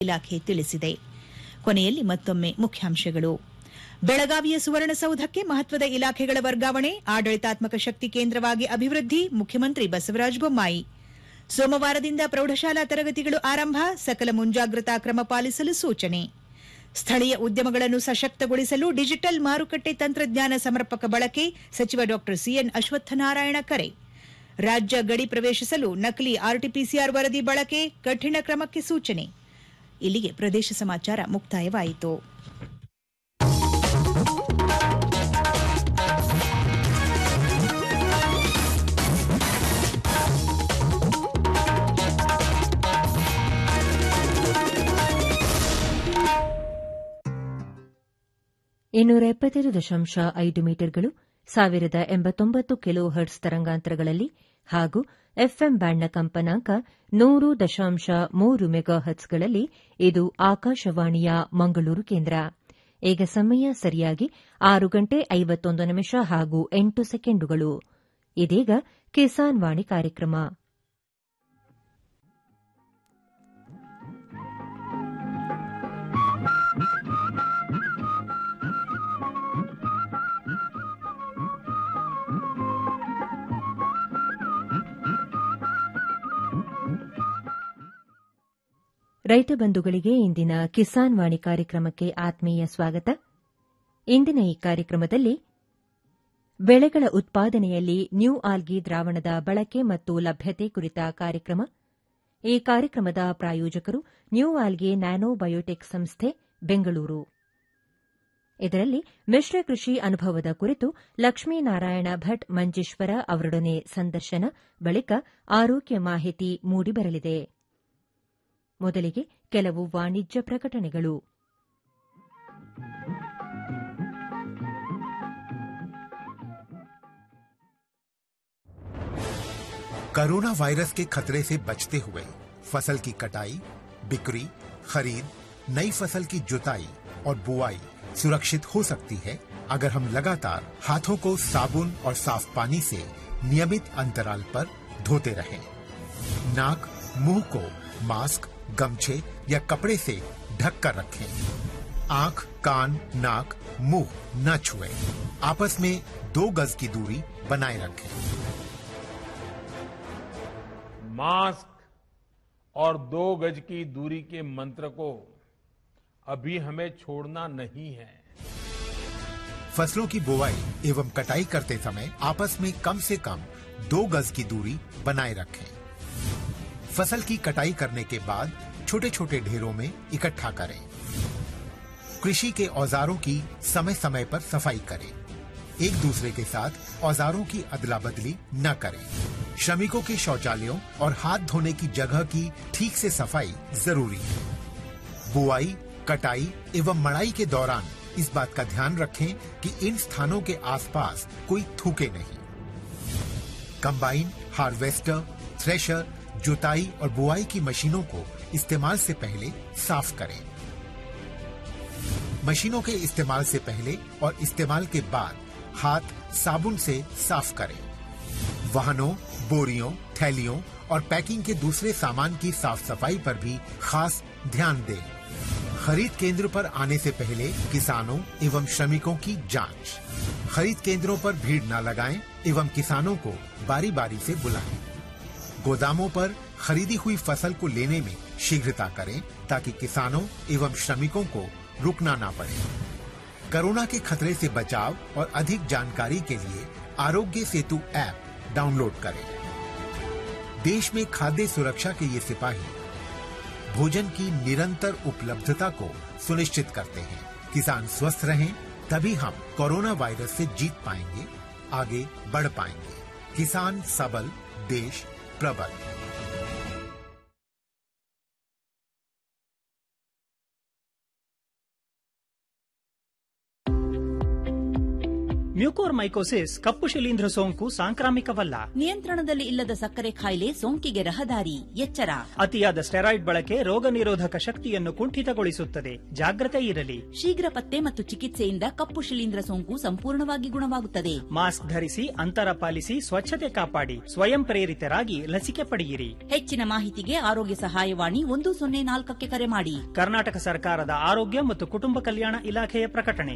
ಇಲಾಖೆ ತಿಳಿಸಿದೆ ಕೊನೆಯಲ್ಲಿ ಮತ್ತೊಮ್ಮೆ ಮುಖ್ಯಾಂಶಗಳು ಬೆಳಗಾವಿಯ ಸುವರ್ಣಸೌಧಕ್ಕೆ ಮಹತ್ವದ ಇಲಾಖೆಗಳ ವರ್ಗಾವಣೆ ಆಡಳಿತಾತ್ಮಕ ಶಕ್ತಿ ಕೇಂದ್ರವಾಗಿ ಅಭಿವೃದ್ಧಿ ಮುಖ್ಯಮಂತ್ರಿ ಬಸವರಾಜ ಬೊಮ್ಮಾಯಿ ಸೋಮವಾರದಿಂದ ಪ್ರೌಢಶಾಲಾ ತರಗತಿಗಳು ಆರಂಭ ಸಕಲ ಮುಂಜಾಗ್ರತಾ ಕ್ರಮ ಪಾಲಿಸಲು ಸೂಚನೆ ಸ್ಥಳೀಯ ಉದ್ಯಮಗಳನ್ನು ಸಶಕ್ತಗೊಳಿಸಲು ಡಿಜಿಟಲ್ ಮಾರುಕಟ್ಟೆ ತಂತ್ರಜ್ಞಾನ ಸಮರ್ಪಕ ಬಳಕೆ ಸಚಿವ ಡಾ ಸಿಎನ್ ಅಶ್ವತ್ಥನಾರಾಯಣ ಕರೆ ರಾಜ್ಯ ಗಡಿ ಪ್ರವೇಶಿಸಲು ನಕಲಿ ಆರ್ಟಿಪಿಸಿಆರ್ ವರದಿ ಬಳಕೆ ಕಠಿಣ ಕ್ರಮಕ್ಕೆ ಸೂಚನೆ ಇಲ್ಲಿಗೆ ಪ್ರದೇಶ ಸಮಾಚಾರ ಮುಕ್ತಾಯವಾಯಿತು ಇನ್ನೂರ ಎಪ್ಪತ್ತೈದು ದಶಾಂಶ ಐದು ಮೀಟರ್ಗಳು ಸಾವಿರದ ಎಂಬತ್ತೊಂಬತ್ತು ಕಿಲೋ ಹರ್ಟ್ಸ್ ತರಂಗಾಂತರಗಳಲ್ಲಿ ಹಾಗೂ ಎಫ್ಎಂ ಬ್ಯಾಂಡ್ನ ಕಂಪನಾಂಕ ನೂರು ದಶಾಂಶ ಮೂರು ಮೆಗಾ ಹರ್ಟ್ಸ್ಗಳಲ್ಲಿ ಇದು ಆಕಾಶವಾಣಿಯ ಮಂಗಳೂರು ಕೇಂದ್ರ ಈಗ ಸಮಯ ಸರಿಯಾಗಿ ಆರು ಗಂಟೆ ಐವತ್ತೊಂದು ನಿಮಿಷ ಹಾಗೂ ಎಂಟು ಸೆಕೆಂಡುಗಳು ಇದೀಗ ಕಿಸಾನ್ ವಾಣಿ ಕಾರ್ಯಕ್ರಮ ರೈತ ಬಂಧುಗಳಿಗೆ ಇಂದಿನ ಕಿಸಾನ್ ವಾಣಿ ಕಾರ್ಯಕ್ರಮಕ್ಕೆ ಆತ್ಮೀಯ ಸ್ವಾಗತ ಇಂದಿನ ಈ ಕಾರ್ಯಕ್ರಮದಲ್ಲಿ ಬೆಳೆಗಳ ಉತ್ಪಾದನೆಯಲ್ಲಿ ನ್ಯೂ ಆಲ್ಗಿ ದ್ರಾವಣದ ಬಳಕೆ ಮತ್ತು ಲಭ್ಯತೆ ಕುರಿತ ಕಾರ್ಯಕ್ರಮ ಈ ಕಾರ್ಯಕ್ರಮದ ಪ್ರಾಯೋಜಕರು ನ್ಯೂ ಆಲ್ಗಿ ನ್ಯಾನೋ ಬಯೋಟೆಕ್ ಸಂಸ್ಥೆ ಬೆಂಗಳೂರು ಇದರಲ್ಲಿ ಮಿಶ್ರ ಕೃಷಿ ಅನುಭವದ ಕುರಿತು ಲಕ್ಷ್ಮೀನಾರಾಯಣ ಭಟ್ ಮಂಜೇಶ್ವರ ಅವರೊಡನೆ ಸಂದರ್ಶನ ಬಳಿಕ ಆರೋಗ್ಯ ಮಾಹಿತಿ ಮೂಡಿಬರಲಿದೆ ಮೊದಲಿಗೆ ಕೆಲವು ವಾಣಿಜ್ಯ ಪ್ರಕಟಣೆಗಳು कोरोना वायरस के खतरे से बचते हुए फसल की कटाई बिक्री खरीद नई फसल की जुताई और बुआई सुरक्षित हो सकती है अगर हम लगातार हाथों को साबुन और साफ पानी से नियमित अंतराल पर धोते रहें। नाक मुंह को मास्क गमछे या कपड़े से ढक कर रखें आंख कान नाक मुंह न छुएं। आपस में दो गज की दूरी बनाए रखें मास्क और दो गज की दूरी के मंत्र को अभी हमें छोड़ना नहीं है फसलों की बुवाई एवं कटाई करते समय आपस में कम से कम दो गज की दूरी बनाए रखें फसल की कटाई करने के बाद छोटे छोटे ढेरों में इकट्ठा करें कृषि के औजारों की समय समय पर सफाई करें एक दूसरे के साथ औजारों की अदला बदली न करें श्रमिकों के शौचालयों और हाथ धोने की जगह की ठीक से सफाई जरूरी है बुआई कटाई एवं मड़ाई के दौरान इस बात का ध्यान रखें कि इन स्थानों के आसपास कोई थूके नहीं कंबाइन हार्वेस्टर थ्रेशर जुताई और बुआई की मशीनों को इस्तेमाल से पहले साफ करें मशीनों के इस्तेमाल से पहले और इस्तेमाल के बाद हाथ साबुन से साफ करें वाहनों बोरियों थैलियों और पैकिंग के दूसरे सामान की साफ सफाई पर भी खास ध्यान दें खरीद केंद्र पर आने से पहले किसानों एवं श्रमिकों की जांच खरीद केंद्रों पर भीड़ न लगाएं एवं किसानों को बारी बारी से बुलाएं गोदामों पर खरीदी हुई फसल को लेने में शीघ्रता करें ताकि किसानों एवं श्रमिकों को रुकना ना पड़े कोरोना के खतरे से बचाव और अधिक जानकारी के लिए आरोग्य सेतु ऐप डाउनलोड करें देश में खाद्य सुरक्षा के ये सिपाही भोजन की निरंतर उपलब्धता को सुनिश्चित करते हैं किसान स्वस्थ रहें तभी हम कोरोना वायरस से जीत पाएंगे आगे बढ़ पाएंगे किसान सबल देश प्रबल ಮ್ಯೂಕೋರ್ಮೈಕೋಸಿಸ್ ಕಪ್ಪು ಶಿಲೀಂಧ್ರ ಸೋಂಕು ಸಾಂಕ್ರಾಮಿಕವಲ್ಲ ನಿಯಂತ್ರಣದಲ್ಲಿ ಇಲ್ಲದ ಸಕ್ಕರೆ ಕಾಯಿಲೆ ಸೋಂಕಿಗೆ ರಹದಾರಿ ಎಚ್ಚರ ಅತಿಯಾದ ಸ್ಟೆರಾಯ್ಡ್ ಬಳಕೆ ರೋಗ ನಿರೋಧಕ ಶಕ್ತಿಯನ್ನು ಕುಂಠಿತಗೊಳಿಸುತ್ತದೆ ಜಾಗ್ರತೆ ಇರಲಿ ಶೀಘ್ರ ಪತ್ತೆ ಮತ್ತು ಚಿಕಿತ್ಸೆಯಿಂದ ಕಪ್ಪು ಶಿಲೀಂಧ್ರ ಸೋಂಕು ಸಂಪೂರ್ಣವಾಗಿ ಗುಣವಾಗುತ್ತದೆ ಮಾಸ್ಕ್ ಧರಿಸಿ ಅಂತರ ಪಾಲಿಸಿ ಸ್ವಚ್ಛತೆ ಕಾಪಾಡಿ ಸ್ವಯಂ ಪ್ರೇರಿತರಾಗಿ ಲಸಿಕೆ ಪಡೆಯಿರಿ ಹೆಚ್ಚಿನ ಮಾಹಿತಿಗೆ ಆರೋಗ್ಯ ಸಹಾಯವಾಣಿ ಒಂದು ಸೊನ್ನೆ ನಾಲ್ಕಕ್ಕೆ ಕರೆ ಮಾಡಿ ಕರ್ನಾಟಕ ಸರ್ಕಾರದ ಆರೋಗ್ಯ ಮತ್ತು ಕುಟುಂಬ ಕಲ್ಯಾಣ ಇಲಾಖೆಯ ಪ್ರಕಟಣೆ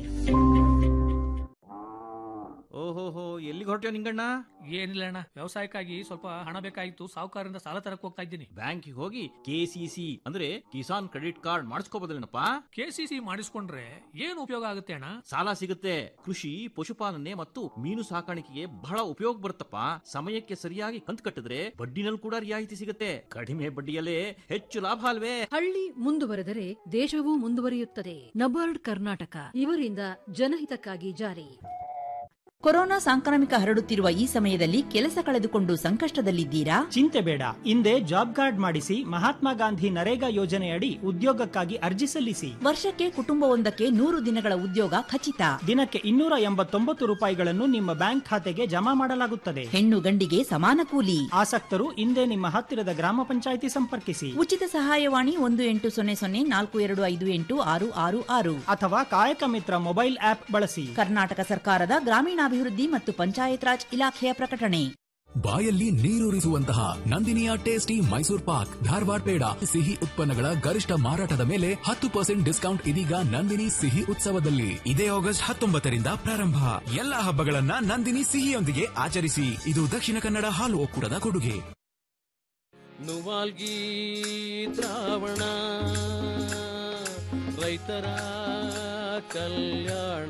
ಓಹೋಹೋ ಎಲ್ಲಿಗೆ ಹೊರಟ್ಯೋ ನಿಂಗಣ್ಣ ಏನಿಲ್ಲ ಅಣ್ಣ ವ್ಯವಸಾಯಕ್ಕಾಗಿ ಸ್ವಲ್ಪ ಹಣ ಬೇಕಾಗಿತ್ತು ಸಾಹುಕಾರರಿಂದ ಸಾಲ ತರಕ್ ಹೋಗ್ತಾ ಇದ್ದೀನಿ ಬ್ಯಾಂಕಿಗೆ ಹೋಗಿ ಕೆಸಿಸಿ ಅಂದ್ರೆ ಕಿಸಾನ್ ಕ್ರೆಡಿಟ್ ಕಾರ್ಡ್ ಮಾಡಿಸ್ಕೋಬೋದಲ್ಲೇನಪ್ಪ ಕೆಸಿಸಿ ಮಾಡಿಸ್ಕೊಂಡ್ರೆ ಏನು ಉಪಯೋಗ ಆಗುತ್ತೆ ಅಣ್ಣ ಸಾಲ ಸಿಗುತ್ತೆ ಕೃಷಿ ಪಶುಪಾಲನೆ ಮತ್ತು ಮೀನು ಸಾಕಾಣಿಕೆಗೆ ಬಹಳ ಉಪಯೋಗ ಬರುತ್ತಪ್ಪ ಸಮಯಕ್ಕೆ ಸರಿಯಾಗಿ ಕಂತು ಕಟ್ಟಿದ್ರೆ ಬಡ್ಡಿನಲ್ಲಿ ಕೂಡ ರಿಯಾಯಿತಿ ಸಿಗುತ್ತೆ ಕಡಿಮೆ ಬಡ್ಡಿಯಲ್ಲೇ ಹೆಚ್ಚು ಲಾಭ ಅಲ್ವೇ ಹಳ್ಳಿ ಮುಂದುವರೆದರೆ ದೇಶವೂ ಮುಂದುವರಿಯುತ್ತದೆ ನಬಾರ್ಡ್ ಕರ್ನಾಟಕ ಇವರಿಂದ ಜನಹಿತಕ್ಕಾಗಿ ಜಾರಿ ಕೊರೋನಾ ಸಾಂಕ್ರಾಮಿಕ ಹರಡುತ್ತಿರುವ ಈ ಸಮಯದಲ್ಲಿ ಕೆಲಸ ಕಳೆದುಕೊಂಡು ಸಂಕಷ್ಟದಲ್ಲಿದ್ದೀರಾ ಚಿಂತೆ ಬೇಡ ಹಿಂದೆ ಜಾಬ್ ಕಾರ್ಡ್ ಮಾಡಿಸಿ ಮಹಾತ್ಮ ಗಾಂಧಿ ನರೇಗಾ ಯೋಜನೆಯಡಿ ಉದ್ಯೋಗಕ್ಕಾಗಿ ಅರ್ಜಿ ಸಲ್ಲಿಸಿ ವರ್ಷಕ್ಕೆ ಕುಟುಂಬವೊಂದಕ್ಕೆ ನೂರು ದಿನಗಳ ಉದ್ಯೋಗ ಖಚಿತ ದಿನಕ್ಕೆ ಇನ್ನೂರ ಎಂಬತ್ತೊಂಬತ್ತು ರೂಪಾಯಿಗಳನ್ನು ನಿಮ್ಮ ಬ್ಯಾಂಕ್ ಖಾತೆಗೆ ಜಮಾ ಮಾಡಲಾಗುತ್ತದೆ ಹೆಣ್ಣು ಗಂಡಿಗೆ ಸಮಾನ ಕೂಲಿ ಆಸಕ್ತರು ಹಿಂದೆ ನಿಮ್ಮ ಹತ್ತಿರದ ಗ್ರಾಮ ಪಂಚಾಯಿತಿ ಸಂಪರ್ಕಿಸಿ ಉಚಿತ ಸಹಾಯವಾಣಿ ಒಂದು ಎಂಟು ಸೊನ್ನೆ ಸೊನ್ನೆ ನಾಲ್ಕು ಎರಡು ಐದು ಎಂಟು ಆರು ಆರು ಆರು ಅಥವಾ ಕಾಯಕ ಮಿತ್ರ ಮೊಬೈಲ್ ಆಪ್ ಬಳಸಿ ಕರ್ನಾಟಕ ಸರ್ಕಾರದ ಗ್ರಾಮೀಣಾಭಿವೃದ್ಧಿ ಮತ್ತು ಪಂಚಾಯತ್ ರಾಜ್ ಇಲಾಖೆಯ ಪ್ರಕಟಣೆ ಬಾಯಲ್ಲಿ ನೀರೂರಿಸುವಂತಹ ನಂದಿನಿಯ ಟೇಸ್ಟಿ ಮೈಸೂರ್ ಪಾಕ್ ಧಾರವಾಡ ಪೇಡ ಸಿಹಿ ಉತ್ಪನ್ನಗಳ ಗರಿಷ್ಠ ಮಾರಾಟದ ಮೇಲೆ ಹತ್ತು ಪರ್ಸೆಂಟ್ ಡಿಸ್ಕೌಂಟ್ ಇದೀಗ ನಂದಿನಿ ಸಿಹಿ ಉತ್ಸವದಲ್ಲಿ ಇದೇ ಆಗಸ್ಟ್ ಹತ್ತೊಂಬತ್ತರಿಂದ ಪ್ರಾರಂಭ ಎಲ್ಲಾ ಹಬ್ಬಗಳನ್ನ ನಂದಿನಿ ಸಿಹಿಯೊಂದಿಗೆ ಆಚರಿಸಿ ಇದು ದಕ್ಷಿಣ ಕನ್ನಡ ಹಾಲು ಒಕ್ಕೂಟದ ಕೊಡುಗೆ ನುವಾಲ್ಗಿ ದ್ರಾವಣ ರೈತರ ಕಲ್ಯಾಣ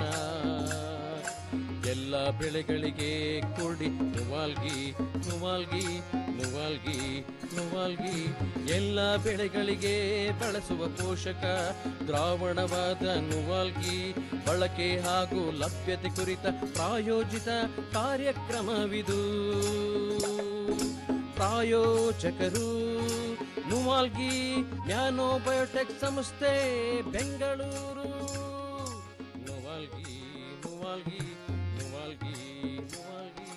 ಎಲ್ಲ ಬೆಳೆಗಳಿಗೆ ಕೊಡಿ ನುವಾಲ್ಗಿ ನುವಾಲ್ಗಿ ನುವಾಲ್ಗಿ ನುವಾಲ್ಗಿ ಎಲ್ಲ ಬೆಳೆಗಳಿಗೆ ಬಳಸುವ ಪೋಷಕ ದ್ರಾವಣವಾದ ನುವಾಲ್ಗಿ ಬಳಕೆ ಹಾಗೂ ಲಭ್ಯತೆ ಕುರಿತ ಪ್ರಾಯೋಜಿತ ಕಾರ್ಯಕ್ರಮವಿದು ಪ್ರಾಯೋಜಕರು ನುವಾಲ್ಗಿ ನ್ಯಾನೋ ಬಯೋಟೆಕ್ ಸಂಸ್ಥೆ ಬೆಂಗಳೂರು ನುವಾಲ್ಗಿ ನುವಾಲ್ಗಿ ನುವಾಲ್ಗಿ ನುವಾಲ್ಗಿ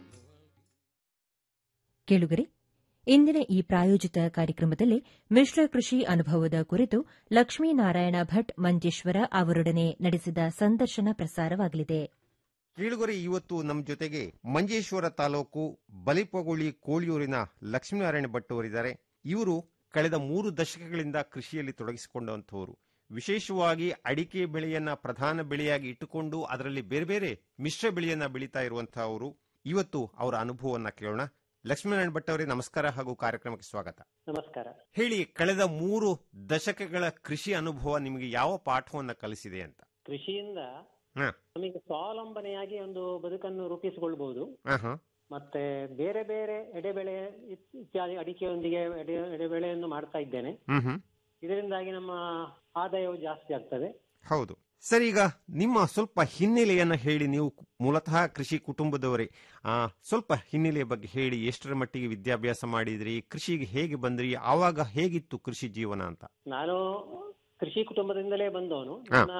ಕೇಳುಗರೆ ಇಂದಿನ ಈ ಪ್ರಾಯೋಜಿತ ಕಾರ್ಯಕ್ರಮದಲ್ಲಿ ಮಿಶ್ರ ಕೃಷಿ ಅನುಭವದ ಕುರಿತು ಲಕ್ಷ್ಮೀನಾರಾಯಣ ಭಟ್ ಮಂಜೇಶ್ವರ ಅವರೊಡನೆ ನಡೆಸಿದ ಸಂದರ್ಶನ ಪ್ರಸಾರವಾಗಲಿದೆ ಕೀಳುಗರೆ ಇವತ್ತು ನಮ್ಮ ಜೊತೆಗೆ ಮಂಜೇಶ್ವರ ತಾಲೂಕು ಬಲಿಪಗುಳಿ ಕೋಳಿಯೂರಿನ ಲಕ್ಷ್ಮೀನಾರಾಯಣ ಭಟ್ ಅವರಿದ್ದಾರೆ ಇವರು ಕಳೆದ ಮೂರು ದಶಕಗಳಿಂದ ಕೃಷಿಯಲ್ಲಿ ತೊಡಗಿಸಿಕೊಂಡಂಥವರು ವಿಶೇಷವಾಗಿ ಅಡಿಕೆ ಬೆಳೆಯನ್ನ ಪ್ರಧಾನ ಬೆಳೆಯಾಗಿ ಇಟ್ಟುಕೊಂಡು ಅದರಲ್ಲಿ ಬೇರೆ ಬೇರೆ ಮಿಶ್ರ ಬೆಳೆಯನ್ನ ಬೆಳೀತಾ ಇರುವಂತಹವರು ಇವತ್ತು ಅವರ ಅನುಭವವನ್ನ ಕೇಳೋಣ ಲಕ್ಷ್ಮೀನಾರಾಯಣ ಭಟ್ ಅವರೇ ನಮಸ್ಕಾರ ಹಾಗೂ ಕಾರ್ಯಕ್ರಮಕ್ಕೆ ಸ್ವಾಗತ ನಮಸ್ಕಾರ ಹೇಳಿ ಕಳೆದ ಮೂರು ದಶಕಗಳ ಕೃಷಿ ಅನುಭವ ನಿಮಗೆ ಯಾವ ಪಾಠವನ್ನ ಕಲಿಸಿದೆ ಅಂತ ಕೃಷಿಯಿಂದ ಹ. ನಮಗೆ ಸ್ವಾವಲಂಬನೆಯಾಗಿ ಒಂದು ಬದುಕನ್ನು ರೂಪಿಸಿಕೊಳ್ಬಹುದು ಹ, ಹ. ಮತ್ತೆ ಬೇರೆ ಬೇರೆ ಎಡೆಬೆಳೆ ಇತ್- ಇತ್ಯಾದಿ ಅಡಿಕೆಯೊಂದಿಗೆ ಎಡೆ ಎಡೆಬೆಳೆಯನ್ನು ಮಾಡ್ತಾ ಇದ್ದೇನೆ ಹ್ಮ್ ಹ್ಮ್ ಇದರಿಂದಾಗಿ ನಮ್ಮ ಆದಾಯವು ಜಾಸ್ತಿ ಆಗ್ತದೆ ಹೌದು ಸರಿ ಈಗ ನಿಮ್ಮ ಸ್ವಲ್ಪ ಹಿನ್ನೆಲೆಯನ್ನ ಹೇಳಿ ನೀವು ಮೂಲತಃ ಕೃಷಿ ಕುಟುಂಬದವರೇ ಆ ಸ್ವಲ್ಪ ಹಿನ್ನೆಲೆಯ ಬಗ್ಗೆ ಹೇಳಿ ಎಷ್ಟರ ಮಟ್ಟಿಗೆ ವಿದ್ಯಾಭ್ಯಾಸ ಮಾಡಿದ್ರಿ ಕೃಷಿಗೆ ಹೇಗೆ ಬಂದ್ರಿ ಆವಾಗ ಹೇಗಿತ್ತು ಕೃಷಿ ಜೀವನ ಅಂತ ನಾನು ಕೃಷಿ ಕುಟುಂಬದಿಂದಲೇ ಬಂದವನು ಹಾ. ನನ್ನ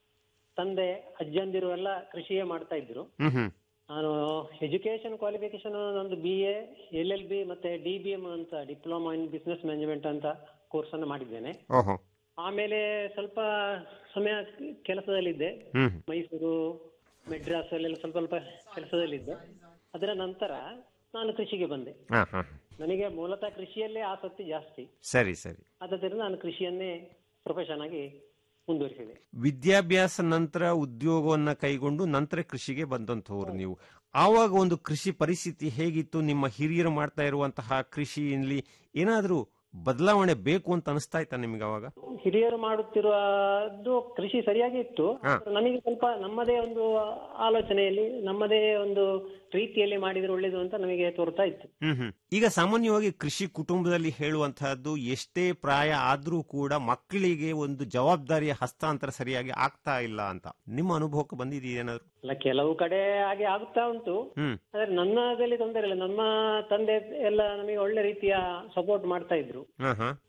ತಂದೆ ಅಜ್ಜಂದಿರು ಎಲ್ಲ ಕೃಷಿಯೇ ಮಾಡ್ತಾ ಇದ್ರು ಹ್ಮ್ ಹ್ಮ್ ನಾನು ಎಜುಕೇಶನ್ ಕ್ವಾಲಿಫಿಕೇಶನ್ ನಂದು B A L L B ಮತ್ತೆ ಡಿ ಬಿ ಎಂ ಅಂತ ಡಿಪ್ಲೊಮಾ ಇನ್ ಬಿಸ್ನೆಸ್ ಮ್ಯಾನೇಜ್ಮೆಂಟ್ ಅಂತ ಕೋರ್ಸ್ ಅನ್ನು ಮಾಡಿದ್ದೇನೆ ಓಹೋ ಆಮೇಲೆ ಸ್ವಲ್ಪ ಸಮಯ ಕೆಲಸದಲ್ಲಿದ್ದೆ ಹ್ಮ್ ಮೈಸೂರು ಮೆಡ್ರಾಸ್ ಅಲ್ಲೆಲ್ಲ ಸ್ವಲ್ಪ ಸ್ವಲ್ಪ ಕೆಲಸದಲ್ಲಿದ್ದೆ ಅದರ ನಂತರ ನಾನು ಕೃಷಿಗೆ ಬಂದೆ ಹಾ ಹಾ ನನಗೆ ಮೂಲತಃ ಕೃಷಿಯಲ್ಲೇ ಆಸಕ್ತಿ ಜಾಸ್ತಿ ಸರಿ ಸರಿ ಆದ್ದರಿಂದ ನಾನು ಕೃಷಿಯನ್ನೇ ಪ್ರೊಫೆಷನ್ ಆಗಿ ಮುಂದುವರಿಸಿದೆ ವಿದ್ಯಾಭ್ಯಾಸ ನಂತರ ಉದ್ಯೋಗವನ್ನ ಕೈಗೊಂಡು ನಂತರ ಕೃಷಿಗೆ ಬಂದಂತಹವರು ನೀವು ಆವಾಗ ಒಂದು ಕೃಷಿ ಪರಿಸ್ಥಿತಿ ಹೇಗಿತ್ತು ನಿಮ್ಮ ಹಿರಿಯರು ಮಾಡ್ತಾ ಇರುವಂತಹ ಕೃಷಿಯಲ್ಲಿ ಏನಾದ್ರೂ ಬದಲಾವಣೆ ಬೇಕು ಅಂತ ಅನಿಸ್ತಾ ಇತ್ತಾ ನಿಮ್ಗೆ ಅವಾಗ ಹಿರಿಯರು ಮಾಡುತ್ತಿರುವುದು ಕೃಷಿ ಸರಿಯಾಗಿ ಇತ್ತು ಹಾ. ನಮಗೆ ಸ್ವಲ್ಪ ನಮ್ಮದೇ ಒಂದು ಆಲೋಚನೆಯಲ್ಲಿ ನಮ್ಮದೇ ಒಂದು ರೀತಿಯಲ್ಲಿ ಮಾಡಿದ್ರೆ ಒಳ್ಳೇದು ಅಂತ ನಮಗೆ ತೋರ್ತಾ ಇತ್ತು ಹ್ಮ್ ಹ್ಮ್ ಈಗ ಸಾಮಾನ್ಯವಾಗಿ ಕೃಷಿ ಕುಟುಂಬದಲ್ಲಿ ಹೇಳುವಂತಹದ್ದು ಎಷ್ಟೇ ಪ್ರಾಯ ಆದ್ರೂ ಕೂಡ ಮಕ್ಕಳಿಗೆ ಒಂದು ಜವಾಬ್ದಾರಿಯ ಹಸ್ತಾಂತರ ಸರಿಯಾಗಿ ಆಗ್ತಾ ಇಲ್ಲ ಅಂತ ನಿಮ್ಮ ಅನುಭವಕ್ಕೆ ಬಂದಿದೆಯೇನಾದ್ರು ಅಲ್ಲ ಕೆಲವು ಕಡೆ ಹಾಗೆ ಆಗುತ್ತಾ ಉಂಟು ಹ್ಮ್ ಆದ್ರೆ ನನ್ನದಲ್ಲಿ ತೊಂದರೆ ಇಲ್ಲ ನಮ್ಮ ತಂದೆ ಎಲ್ಲ ನಮಗೆ ಒಳ್ಳೆ ರೀತಿಯ ಸಪೋರ್ಟ್ ಮಾಡ್ತಾ ಇದ್ರು ಹಾ ಹಾ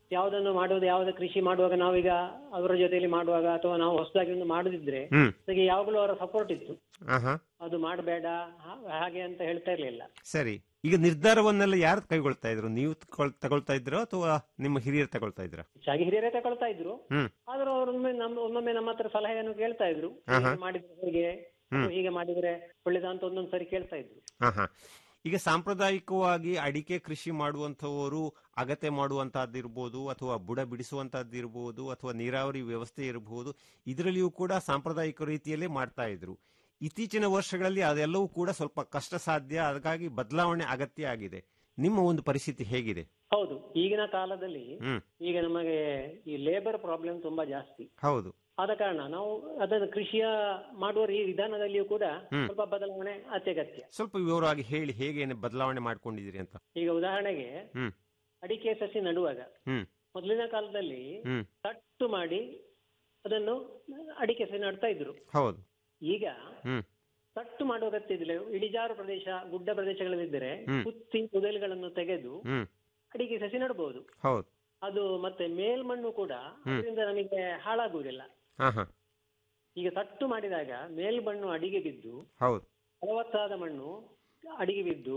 ಯಾವುದನ್ನು ಮಾಡುವುದು ಯಾವುದೇ ಕೃಷಿ ಮಾಡುವಾಗ ನಾವೀಗ ಅವರ ಜೊತೆಯಲ್ಲಿ ಮಾಡುವಾಗ ಅಥವಾ ನಾವು ಹೊಸದಾಗಿ ಒಂದು ಮಾಡುದಿದ್ರೆ ಹ್ಮ್ ಅದಕ್ಕೆ ಯಾವಾಗಲೂ ಅವರ ಸಪೋರ್ಟ್ ಇತ್ತು ಆಹಾ ಅದು ಮಾಡಬೇಡ ಹಾಗೆ ಅಂತ ಹೇಳ್ತಾ ಇರ್ಲಿಲ್ಲ ಸರಿ ಈಗ ನಿರ್ಧಾರವನ್ನೆಲ್ಲ ಯಾರು ಕೈಗೊಳ್ತಾ ಇದ್ರು ನೀವು ತಗೊಳ್- ತಗೊಳ್ತಾ ಇದ್ರೋ ಅಥವಾ ನಿಮ್ಮ ಹಿರಿಯರು ತಗೊಳ್ತಾ ಇದ್ರ ಹೆಚ್ಚಾಗಿ ಹಿರಿಯರೇ ತಗೊಳ್ತಾ ಇದ್ರು ಹ್ಮ್ ಆದ್ರೂ ಅವರೊಮ್ಮೆ ನಮ್ಮ ಒಮ್ಮೊಮ್ಮೆ ನಮ್ಮ ಹತ್ರ ಸಲಹೆಯನ್ನು ಕೇಳ್ತಾ ಇದ್ರು ಆಹಾ. ಹೀಗೆ ಮಾಡಿದ್ರೆ ಹೇಗೆ ಹ್ಮ್. ಅಥವಾ ಹೀಗೆ ಮಾಡಿದ್ರೆ ಒಳ್ಳೇದ ಅಂತ ಒಂದೊಂದ್ ಸರಿ ಕೇಳ್ತಾ ಇದ್ರು ಆಹಾ ಈಗ ಸಾಂಪ್ರದಾಯಿಕವಾಗಿ ಅಡಿಕೆ ಕೃಷಿ ಮಾಡುವಂತವರು ಅಗತೆ ಮಾಡುವಂತಹದ್ದಿರ್ಬೋದು ಅಥವಾ ಬುಡ ಬಿಡಿಸುವಂತಹದ್ದಿರ್ಬೋದು ಅಥವಾ ನೀರಾವರಿ ವ್ಯವಸ್ಥೆ ಇರಬಹುದು ಇದರಲ್ಲಿಯೂ ಕೂಡ ಸಾಂಪ್ರದಾಯಿಕ ರೀತಿಯಲ್ಲೇ ಮಾಡ್ತಾ ಇದ್ರು ಇತ್ತೀಚಿನ ವರ್ಷಗಳಲ್ಲಿ ಅದೆಲ್ಲವೂ ಕೂಡ ಸ್ವಲ್ಪ ಕಷ್ಟ ಸಾಧ್ಯ ಅದಕ್ಕಾಗಿ ಬದಲಾವಣೆ ಅಗತ್ಯ ಆಗಿದೆ ನಿಮ್ಮ ಒಂದು ಪರಿಸ್ಥಿತಿ ಹೇಗಿದೆ ಹೌದು ಈಗಿನ ಕಾಲದಲ್ಲಿ ಹ್ಮ್ ಈಗ ನಮಗೆ ಈ ಲೇಬರ್ ಪ್ರಾಬ್ಲಮ್ ತುಂಬಾ ಜಾಸ್ತಿ ಹೌದು ಆದ ಕಾರಣ ನಾವು ಅದನ್ನು ಕೃಷಿಯ ಮಾಡುವ ಈ ವಿಧಾನದಲ್ಲಿಯೂ ಕೂಡ ಹ್ಮ್. ಸ್ವಲ್ಪ ಬದಲಾವಣೆ ಅತ್ಯಗತ್ಯ ಸ್ವಲ್ಪ ವಿವರವಾಗಿ ಹೇಳಿ ಹೇಗೆ ಬದಲಾವಣೆ ಮಾಡ್ಕೊಂಡಿದ್ದೀರಿ ಅಂತ ಈಗ ಉದಾಹರಣೆಗೆ ಹ್ಮ್ ಅಡಿಕೆ ಸಸಿ ನಡುವಾಗ ಹ್ಮ್ ಮೊದಲಿನ ಕಾಲದಲ್ಲಿ ಹ್ಮ್ ತಟ್ಟು ಮಾಡಿ ಅದನ್ನು ಅಡಿಕೆ ಸಸಿ ನಡ್ತಾ ಇದ್ರು ಹೌದು ಈಗ ಹ್ಮ್ ತಟ್ಟು ಮಾಡುವ ಅಗತ್ಯ ಇದಿಲ್ಲ ಇಳಿಜಾರು ಪ್ರದೇಶ ಗುಡ್ಡ ಪ್ರದೇಶಗಳಲ್ಲಿದ್ದರೆ ಹ್ಮ್. ಕುತ್ತಿ ಕುದಲ್ಗಳನ್ನು ತೆಗೆದು ಹ್ಮ್ ಅಡಿಕೆ ಸಸಿ ನಡಬಹುದು ಹೌದು ಅದು ಮತ್ತೆ ಮೇಲ್ಮಣ್ಣು ಕೂಡ ಹ್ಮ್. ಅದರಿಂದ ನಮಗೆ ಹಾಳಾಗುವುದಿಲ್ಲ ಹಾ ಹಾ ಈಗ ತಟ್ಟು ಮಾಡಿದಾಗ ಮೇಲ್ಮಣ್ಣು ಅಡಿಗೆ ಬಿದ್ದು ಹೌದು ಫಲವತ್ತಾದ ಮಣ್ಣು ಅಡಿಗೆ ಬಿದ್ದು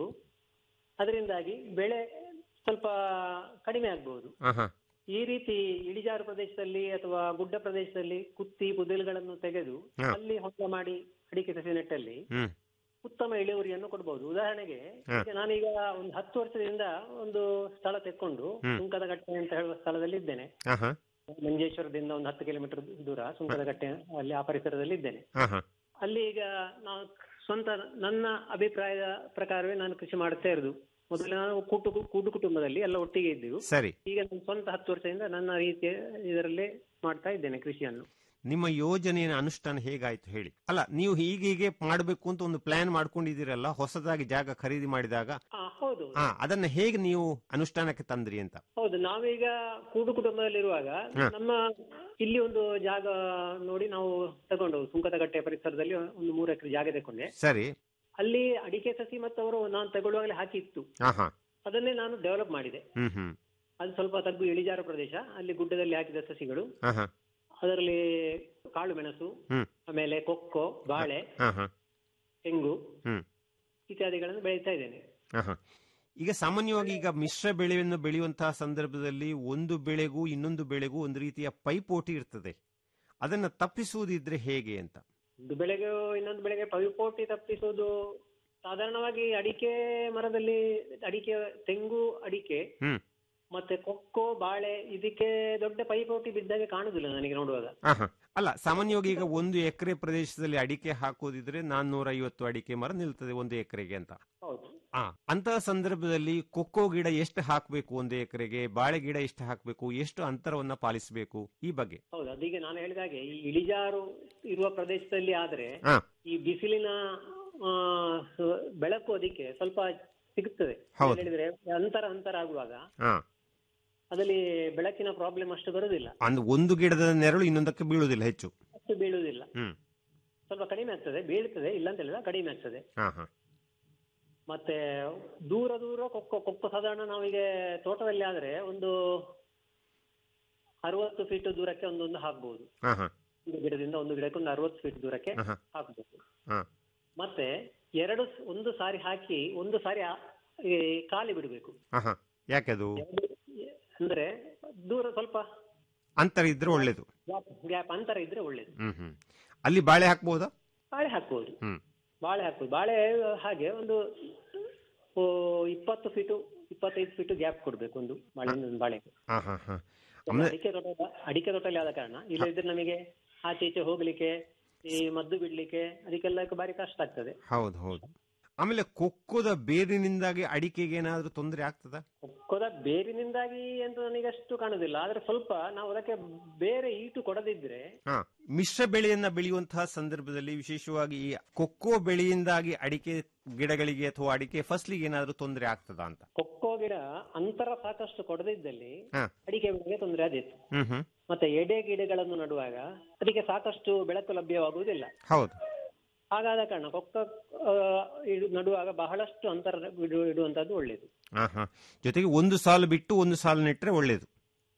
ಅದರಿಂದಾಗಿ ಬೆಳೆ ಸ್ವಲ್ಪ ಕಡಿಮೆ ಆಗ್ಬಹುದು ಹಾ ಹಾ ಈ ರೀತಿ ಇಳಿಜಾರು ಪ್ರದೇಶದಲ್ಲಿ ಅಥವಾ ಗುಡ್ಡ ಪ್ರದೇಶದಲ್ಲಿ ಕುತ್ತಿ ಬುದಿಲ್ಗಳನ್ನು ತೆಗೆದು ಹಾ. ಅಲ್ಲಿ ಹೊಂಡ ಮಾಡಿ ಅಡಿಕೆ ಸಸಿ ನೆಟ್ಟಲ್ಲಿ ಹ್ಮ್ ಉತ್ತಮ ಇಳುವರಿಯನ್ನು ಕೊಡಬಹುದು ಉದಾಹರಣೆಗೆ ಹಾ. ಈಗ ನಾನೀಗ ಒಂದು ಹತ್ತು ವರ್ಷದಿಂದ ಒಂದು ಸ್ಥಳ ತೆಕ್ಕೊಂಡು ಹ್ಮ್. ಸುಂಕದಗಟ್ಟೆ ಅಂತ ಹೇಳುವ ಸ್ಥಳದಲ್ಲಿ ಇದ್ದೇನೆ ಹಾ ಹಾ ಮಂಜೇಶ್ವರದಿಂದ ಒಂದು ಹತ್ತು ಕಿಲೋಮೀಟರ್ ದೂರ ಸುಂಕದಗಟ್ಟೆ ಅಲ್ಲಿ ಆ ಪರಿಸರದಲ್ಲಿ ಇದ್ದೇನೆ ಹಾ ಹಾ ಅಲ್ಲಿ ಈಗ ನಾವು ಸ್ವಂತ ನನ್ನ ಅಭಿಪ್ರಾಯದ ಪ್ರಕಾರವೇ ನಾನು ಕೃಷಿ ಮಾಡ್ತಾ ಇರೋದು ಮೊದಲು ನಾನು ಕೂಟು ಕೂಡು ಕುಟುಂಬದಲ್ಲಿ ಎಲ್ಲ ಒಟ್ಟಿಗೆ ಇದ್ದೆವು ಸರಿ ಈಗ ನಾನು ಸ್ವಂತ ಹತ್ತು ವರ್ಷದಿಂದ ನನ್ನ ರೀತಿಯ ಇದರಲ್ಲೇ ಮಾಡ್ತಾ ಇದ್ದೇನೆ ಕೃಷಿಯನ್ನು ನಿಮ್ಮ ಯೋಜನೆಯ ಅನುಷ್ಠಾನ ಹೇಗಾಯ್ತು ಹೇಳಿ ಅಲ್ಲ ನೀವು ಹೀಗೆ ಹೀಗೆ ಮಾಡಬೇಕು ಅಂತ ಒಂದು ಪ್ಲಾನ್ ಮಾಡ್ಕೊಂಡಿದ್ದೀರಲ್ಲ ಹೊಸದಾಗಿ ಜಾಗ ಖರೀದಿ ಮಾಡಿದಾಗ ಆ, ಹೌದು ಹಾ ಅದನ್ನ ಹೇಗೆ ನೀವು ಅನುಷ್ಠಾನಕ್ಕೆ ತಂದ್ರಿ ಅಂತ ಹೌದು ನಾವೀಗ ಕೂಡು ಕುಟುಂಬದಲ್ಲಿರುವಾಗ ಹಾ. ನಮ್ಮ ಇಲ್ಲಿ ಒಂದು ಜಾಗ ನೋಡಿ ನಾವು ತಗೊಂಡು ಸುಂಕದಗಟ್ಟೆ ಪರಿಸರದಲ್ಲಿ ಒಂದು ಮೂರು ಎಕರೆ ಜಾಗ ತಗೊಂಡೆ ಸರಿ ಅಲ್ಲಿ ಅಡಿಕೆ ಸಸಿ ಮತ್ತು ಅವರು ನಾನು ತಗೊಳ್ಳುವಾಗಲೇ ಹಾಕಿತ್ತು ಹಾ ಹಾ ಅದನ್ನೇ ನಾನು ಡೆವಲಪ್ ಮಾಡಿದೆ ಹ್ಮ್ ಹ್ಮ್ ಅದು ಸ್ವಲ್ಪ ತಗ್ಗು ಇಳಿಜಾರು ಪ್ರದೇಶ ಅಲ್ಲಿ ಗುಡ್ಡದಲ್ಲಿ ಹಾಕಿದ ಸಸಿಗಳು ಹಾ ಹಾ ಅದರಲ್ಲಿ ಕಾಳು ಮೆಣಸು ಹ್ಮ್ ಆಮೇಲೆ ಕೊಕ್ಕೋ ಬಾಳೆ ಹಾ ಹಾ ತೆಂಗು ಹ್ಮ್ ಇತ್ಯಾದಿಗಳನ್ನು ಬೆಳೀತಾ ಇದ್ದೇನೆ ಹಾ ಹಾ ಈಗ ಸಾಮಾನ್ಯವಾಗಿ ಈಗ ಮಿಶ್ರ ಬೆಳೆಯನ್ನು ಬೆಳೆಯುವಂತಹ ಸಂದರ್ಭದಲ್ಲಿ ಒಂದು ಬೆಳೆಗೂ ಇನ್ನೊಂದು ಬೆಳೆಗೂ ಒಂದು ರೀತಿಯ ಪೈಪೋಟಿ ಇರ್ತದೆ ಅದನ್ನ ತಪ್ಪಿಸುವುದಿದ್ರೆ ಹೇಗೆ ಅಂತ ಒಂದು ಬೆಳೆಗೆ ಇನ್ನೊಂದು ಬೆಳೆಗೆ ಪೈಪೋಟಿ ತಪ್ಪಿಸುವುದು ಸಾಧಾರಣವಾಗಿ ಅಡಿಕೆ ಮರದಲ್ಲಿ ಅಡಿಕೆ ತೆಂಗು ಅಡಿಕೆ ಹ್ಮ್ ಮತ್ತೆ ಕೊಕ್ಕೋ ಬಾಳೆ ಇದಕ್ಕೆ ದೊಡ್ಡ ಪೈಪೋಟಿ ಬಿದ್ದಾಗೆ ಕಾಣುದಿಲ್ಲ ನನಗೆ ನೋಡುವಾಗ ಹಾ ಹಾ ಅಲ್ಲ ಸಾಮಾನ್ಯವಾಗಿ ಈಗ ಒಂದು ಎಕರೆ ಪ್ರದೇಶದಲ್ಲಿ ಅಡಿಕೆ ಹಾಕೋದಿದ್ರೆ ನಾನ್ನೂರ ಐವತ್ತು ಅಡಿಕೆ ಮರ ನಿಲ್ತದೆ ಒಂದು ಎಕರೆಗೆ ಅಂತ ಹೌದು ಆ ಅಂತಹ ಸಂದರ್ಭದಲ್ಲಿ ಕೊಕ್ಕೋ ಗಿಡ ಎಷ್ಟು ಹಾಕಬೇಕು ಒಂದು ಎಕರೆಗೆ ಬಾಳೆ ಗಿಡ ಎಷ್ಟು ಹಾಕಬೇಕು ಎಷ್ಟು ಅಂತರವನ್ನ ಪಾಲಿಸಬೇಕು ಈ ಬಗ್ಗೆ ಹೌದು ಅದೀಗ ನಾನು ಹೇಳಿದಾಗೆ ಈ ಇಳಿಜಾರು ಇರುವ ಪ್ರದೇಶದಲ್ಲಿ ಆದ್ರೆ ಹಾ ಈ ಬಿಸಿಲಿನ ಆ, ಸ- ಬೆಳಕು ಅದಕ್ಕೆ ಸ್ವಲ್ಪ ಸಿಗುತ್ತದೆ ಹೌದು. ಹೇಳಿದ್ರೆ ಅಂತರ ಅಂತರ ಆಗುವಾಗ ಹಾ ಅದರಲ್ಲಿ ಬೆಳಕಿನ ಪ್ರಾಬ್ಲಮ್ ಅಷ್ಟು ಬರುವುದಿಲ್ಲ ಅಂದ್ರೆ ಒಂದು ಗಿಡದ ನೆರಳು ಇನ್ನೊಂದಕ್ಕೆ ಬೀಳುವುದಿಲ್ಲ ಹೆಚ್ಚು ಅಷ್ಟು ಬೀಳುವುದಿಲ್ಲ ಹ್ಮ್ ಸ್ವಲ್ಪ ಕಡಿಮೆ ಆಗ್ತದೆ ಬೀಳ್ತದೆ ಇಲ್ಲ ಅಂತ ಹೇಳಿಲ್ಲ ಕಡಿಮೆ ಆಗ್ತದೆ ಹಾ ಹಾ ಮತ್ತೆ ದೂರ ದೂರ ಕೊಕ್ಕೋ ಕೊಕ್ಕೋ ಸಾಧಾರಣ ನಾವೀಗ ತೋಟದಲ್ಲಿ ಆದ್ರೆ ಒಂದು ಅರವತ್ತು ಫೀಟ್ ದೂರಕ್ಕೆ ಒಂದೊಂದು ಹಾಕ್ಬಹುದು ಹಾ ಹಾ ಒಂದು ಗಿಡದಿಂದ ಒಂದು ಗಿಡಕ್ಕೆ ಒಂದು ಅರವತ್ತು ಫೀಟ್ ದೂರಕ್ಕೆ ಹಾ, ಹಾ. ಹಾಕ್ಬೇಕು ಹಾ ಮತ್ತೆ ಎರಡು ಸ್- ಒಂದು ಸಾರಿ ಹಾಕಿ ಒಂದು ಸಾರಿ ಆ- ಈ ಖಾಲಿ ಬಿಡಬೇಕು ಹಾ ಹಾ ಯಾಕೆ ಅದು ಅಂದ್ರೆ ದೂರ ಸ್ವಲ್ಪ ಅಂತರ ಇದ್ರೆ ಒಳ್ಳೇದು ಗ್ಯಾಪ್ ಅಂತರ ಇದ್ರೆ ಒಳ್ಳೇದು ಹ್ಮ್ ಹ್ಮ್ ಅಲ್ಲಿ ಬಾಳೆ ಹಾಕ್ಬಹುದಾ ಬಾಳೆ ಹಾಕ್ಬೋದು ಹ್ಮ್ ಬಾಳೆ ಹಾಕ್ಬೋದು ಬಾಳೆ ಹಾಗೆ ಒಂದು ಓ, ಇಪ್ಪತ್ತು ಫೀಟು ಇಪ್ಪತ್ತೈದು ಫೀಟು ಗ್ಯಾಪ್ ಕೊಡ್ಬೇಕು ಒಂದು ಬಾಳೆಯಿಂದ ಒಂದು ಬಾಳೆಗೆ ಹಾ ಹಾ ಹಾ ಆಮೇಲೆ ಅಡಿಕೆ ತೋಟ ಅಡಿಕೆ ತೋಟದಲ್ಲಿ ಆದ ಕಾರಣ ಇಲ್ಲದಿದ್ರೆ ನಮಗೆ ಆಚೆ ಈಚೆ ಹೋಗ್ಲಿಕ್ಕೆ ಈ ಮದ್ದು ಬಿಡ್ಲಿಕ್ಕೆ ಅದಕ್ಕೆಲ್ಲ ಬಾರಿ ಕಷ್ಟ ಆಗ್ತದೆ ಹೌದು ಹೌದು ಆಮೇಲೆ ಕೊಕ್ಕುದ ಬೇರಿನಿಂದಾಗಿ ಅಡಿಕೆಗೆ ಏನಾದ್ರೂ ತೊಂದರೆ ಆಗ್ತದ ಕೊದ ಬೇರಿನಿಂದಾಗಿ ಅಂತ ನನಗೆ ಅಷ್ಟು ಕಾಣುದಿಲ್ಲ ಆದ್ರೆ ಸ್ವಲ್ಪ ನಾವು ಅದಕ್ಕೆ ಬೇರೆ ಈಟು ಕೊಡದಿದ್ರೆ ಹಾ ಮಿಶ್ರ ಬೆಳೆಯನ್ನ ಬೆಳೆಯುವಂತಹ ಸಂದರ್ಭದಲ್ಲಿ ವಿಶೇಷವಾಗಿ ಈ ಕೊಕ್ಕೋ ಬೆಳೆಯಿಂದಾಗಿ ಅಡಿಕೆ ಗಿಡಗಳಿಗೆ ಅಥವಾ ಅಡಿಕೆ ಫಸ್ಲಿಗೆ ಏನಾದ್ರೂ ತೊಂದರೆ ಆಗ್ತದಾ ಅಂತ ಕೊಕ್ಕೋ ಗಿಡ ಅಂತರ ಸಾಕಷ್ಟು ಕೊಡದಿದ್ದಲ್ಲಿ ಹಾ ಅಡಿಕೆ ಬೆಳೆಗೆ ತೊಂದರೆ ಆದೀತು ಹ್ಮ್ ಹ್ಮ್ ಮತ್ತೆ ಎಡೆ ಗಿಡಗಳನ್ನು ನಡುವಾಗ ಅದಕ್ಕೆ ಸಾಕಷ್ಟು ಬೆಳಕು ಲಭ್ಯವಾಗುವುದಿಲ್ಲ ಹೌದು ಹಾಗಾದ ಕಾರಣ ಕೊಕ್ಕ ಆ, ಇಡು- ನಡುವಾಗ ಬಹಳಷ್ಟು ಅಂತರ ಇಡು- ಇಡುವಂತದ್ದು ಒಳ್ಳೆಯದು ಹಾ ಹಾ ಜೊತೆಗೆ ಒಂದು ಸಾಲು ಬಿಟ್ಟು ಒಂದು ಸಾಲು ನೆಟ್ರೆ ಒಳ್ಳೇದು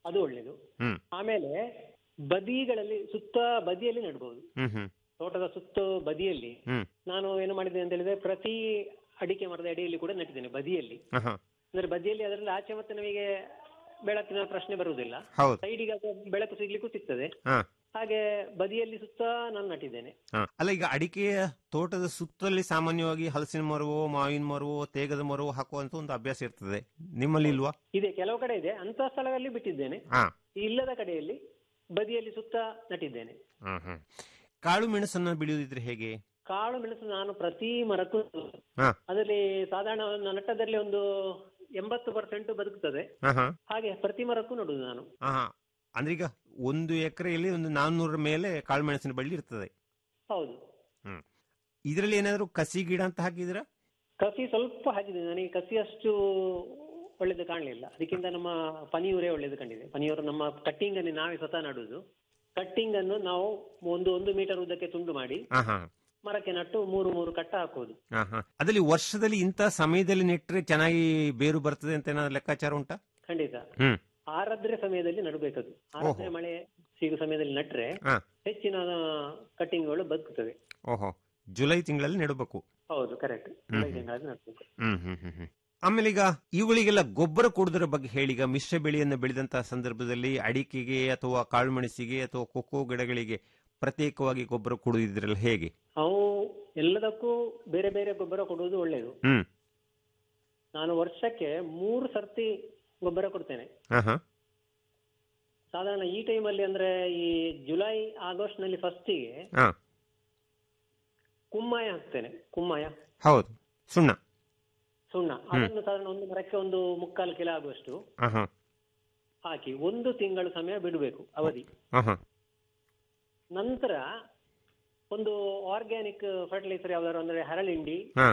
ಅದು ಒಳ್ಳೇದು ಹ್ಮ್ ಆಮೇಲೆ ಬದಿಗಳಲ್ಲಿ ಸುತ್ತ ಬದಿಯಲ್ಲಿ ನೆಡ್ಬೋದು ಹ್ಮ್ ಹ್ಮ್ ತೋಟದ ಸುತ್ತ ಬದಿಯಲ್ಲಿ ಹ್ಮ್ ನಾನು ಏನು ಮಾಡಿದ್ದೇನೆ ಅಂತ ಹೇಳಿದ್ರೆ ಪ್ರತಿ ಅಡಿಕೆ ಮರದ ಅಡಿಯಲ್ಲಿ ಕೂಡ ನೆಟ್ಟಿದ್ದೇನೆ ಬದಿಯಲ್ಲಿ ಆಹಾ. ಅಂದ್ರೆ ಬದಿಯಲ್ಲಿ ಅದರಲ್ಲಿ ಆಚೆ ಮತ್ತೆ ನಮಗೆ ಬೆಳಕಿನ ಪ್ರಶ್ನೆ ಬರುವುದಿಲ್ಲ ಹೌದು ಸೈಡಿಗೆ ಅದು ಬೆಳಕು ಸಿಗ್ಲಿಕ್ಕೂ ಸಿಗ್ತದೆ ಹಾ ಹಾಗೆ ಬದಿಯಲ್ಲಿ ಸುತ್ತ ನಾನು ನಟ್ಟಿದ್ದೇನೆ ಹಾ. ಅಲ್ಲ ಈಗ ಅಡಿಕೆಯ ತೋಟದ ಸುತ್ತಲ್ಲಿ ಸಾಮಾನ್ಯವಾಗಿ ಹಲಸಿನ ಮರವೋ ಮಾವಿನ ಮರವೋ ತೇಗದ ಮರವೋ ಹಾಕುವಂತ ಒಂದು ಅಭ್ಯಾಸ ಇರ್ತದೆ ನಿಮ್ಮಲ್ಲಿ ಇಲ್ವಾ ಇದೆ ಕೆಲವು ಕಡೆ ಇದೆ ಅಂತ ಸ್ಥಳಗಳಲ್ಲಿ ಬಿಟ್ಟಿದ್ದೇನೆ ಹಾ ಇಲ್ಲದ ಕಡೆಯಲ್ಲಿ ಬದಿಯಲ್ಲಿ ಸುತ್ತ ನಟ್ಟಿದ್ದೇನೆ ಹ್ಮ್ ಹ್ಮ್ ಕಾಳು ಮೆಣಸನ್ನ ಬೆಳೆಯುವುದಿದ್ರೆ ಹೇಗೆ ಕಾಳು ಮೆಣಸು ನಾನು ಪ್ರತಿ ಮರಕ್ಕೂ ಹಾ ಅದರಲ್ಲಿ ಸಾಧಾರಣ ಒಂದು ನಟ್ಟದಲ್ಲಿ ಒಂದು ಎಂಬತ್ತು ಪರ್ಸೆಂಟ್ ಬದುಕುತ್ತದೆ ಹಾ ಹಾ ಹಾಗೆ ಪ್ರತಿ ಮರಕ್ಕೂ ನಡುದು ನಾನು ಹಾ ಹಾ. ಅಂದ್ರೆ ಈಗ ಒಂದು ಎಕರೆಯಲ್ಲಿ ಒಂದು ನಾನ್ನೂರ ಮೇಲೆ ಕಾಳು ಮೆಣಸಿನ ಬಳ್ಳಿ ಇರ್ತದೆ ಹೌದು ಹ್ಮ್ ಇದರಲ್ಲಿ ಏನಾದ್ರು ಕಸಿ ಗಿಡ ಅಂತ ಹಾಕಿದ್ರ ಕಸಿ ಸ್ವಲ್ಪ ಹಾಕಿದೆ ನನಗೆ ಕಸಿ ಅಷ್ಟು ಒಳ್ಳೇದು ಕಾಣಲಿಲ್ಲ ಅದಕ್ಕಿಂತ ನಮ್ಮ ಪನಿಯೂರೇ ಒಳ್ಳೇದು ಕಂಡಿದೆ ಪನಿಯೂರು ನಮ್ಮ ಕಟ್ಟಿಂಗ್ ಅನ್ನು ನಾವೇ ಸ್ವತಃ ನಡುದು ಕಟ್ಟಿಂಗ್ ಅನ್ನು ನಾವು ಒಂದು ಒಂದು ಮೀಟರ್ ಉದ್ದಕ್ಕೆ ತುಂಡು ಮಾಡಿ ಹಾ ಹಾ ಮರಕ್ಕೆ ನಟ್ಟು ಮೂರು ಮೂರು ಕಟ್ಟ ಹಾಕುವುದು ಹಾ ಹಾ ಅದರಲ್ಲಿ ವರ್ಷದಲ್ಲಿ ಇಂಥ ಸಮಯದಲ್ಲಿ ನೆಟ್ರೆ ಚೆನ್ನಾಗಿ ಬೇರು ಬರ್ತದೆ ಅಂತ ಏನಾದ್ರು ಲೆಕ್ಕಾಚಾರ ಉಂಟಾ ಖಂಡಿತ ಹ್ಮ್ ಆರದ್ರೆ ಸಮಯದಲ್ಲಿ ನಡಬೇಕದು ಆರದ್ರೆ ಮಳೆ ಸಿಗುವ ಸಮಯದಲ್ಲಿ ನಟ್ರೆ ಹಾ ಹೆಚ್ಚಿನ ಕಟ್ಟಿಂಗ್ಗಳು ಬದುಕುತ್ತವೆ ಓಹೋ ಜುಲೈ ತಿಂಗಳಲ್ಲಿ ನೆಡಬೇಕು ಹೌದು ಕರೆಕ್ಟ್ ಹ್ಮ್. ತಿಂಗಳಲ್ಲಿ ನಡ್ಬೇಕು ಹ್ಮ್ ಹ್ಮ್ ಹ್ಮ್ ಹ್ಮ್ ಆಮೇಲೆ ಈಗ ಇವುಗಳಿಗೆಲ್ಲ ಗೊಬ್ಬರ ಕೊಡುವುದರ ಬಗ್ಗೆ ಹೇಳಿ ಈಗ ಮಿಶ್ರ ಬೆಳೆಯನ್ನು ಬೆಳೆದಂತಹ ಸಂದರ್ಭದಲ್ಲಿ ಅಡಿಕೆಗೆ ಅಥವಾ ಕಾಳುಮೆಣಸಿಗೆ ಅಥವಾ ಕೊಕ್ಕೋ ಗಿಡಗಳಿಗೆ ಪ್ರತ್ಯೇಕವಾಗಿ ಗೊಬ್ಬರ ಕೊಡುವುದಿದ್ರಲ್ಲ ಹೇಗೆ ಅವು ಎಲ್ಲದಕ್ಕೂ ಬೇರೆ ಬೇರೆ ಗೊಬ್ಬರ ಕೊಡುವುದು ಒಳ್ಳೆಯದು ಹ್ಮ್ ನಾನು ವರ್ಷಕ್ಕೆ ಮೂರು ಸರ್ತಿ ಗೊಬ್ಬರ ಕೊಡ್ತೇನೆ ಹಾ ಹಾ ಸಾಧಾರಣ ಈ ಟೈಮಲ್ಲಿ ಅಂದ್ರೆ ಈ ಜುಲೈ ಆಗಸ್ಟ್ ನಲ್ಲಿ ಫಸ್ಟಿಗೆ ಹಾ ಕುಮ್ಮಾಯ ಹಾಕ್ತೇನೆ ಕುಮ್ಮಾಯ ಹೌದು ಸುಣ್ಣ ಸುಣ್ಣ ಅದನ್ನು ಸಾಧಾರಣ ಒಂದು ಮರಕ್ಕೆ ಒಂದು ಮುಕ್ಕಾಲು ಕಿಲೋ ಆಗುವಷ್ಟು ಹಾ ಹಾ ಹಾಕಿ ಒಂದು ತಿಂಗಳು ಸಮಯ ಬಿಡಬೇಕು ಅವಧಿ ಹಾ ಹಾ ನಂತರ ಒಂದು ಆರ್ಗ್ಯಾನಿಕ್ ಫರ್ಟಿಲೈಸರ್ ಯಾವ್ದಾದ್ರು ಅಂದ್ರೆ ಹರಳಿಂಡಿ ಹಾ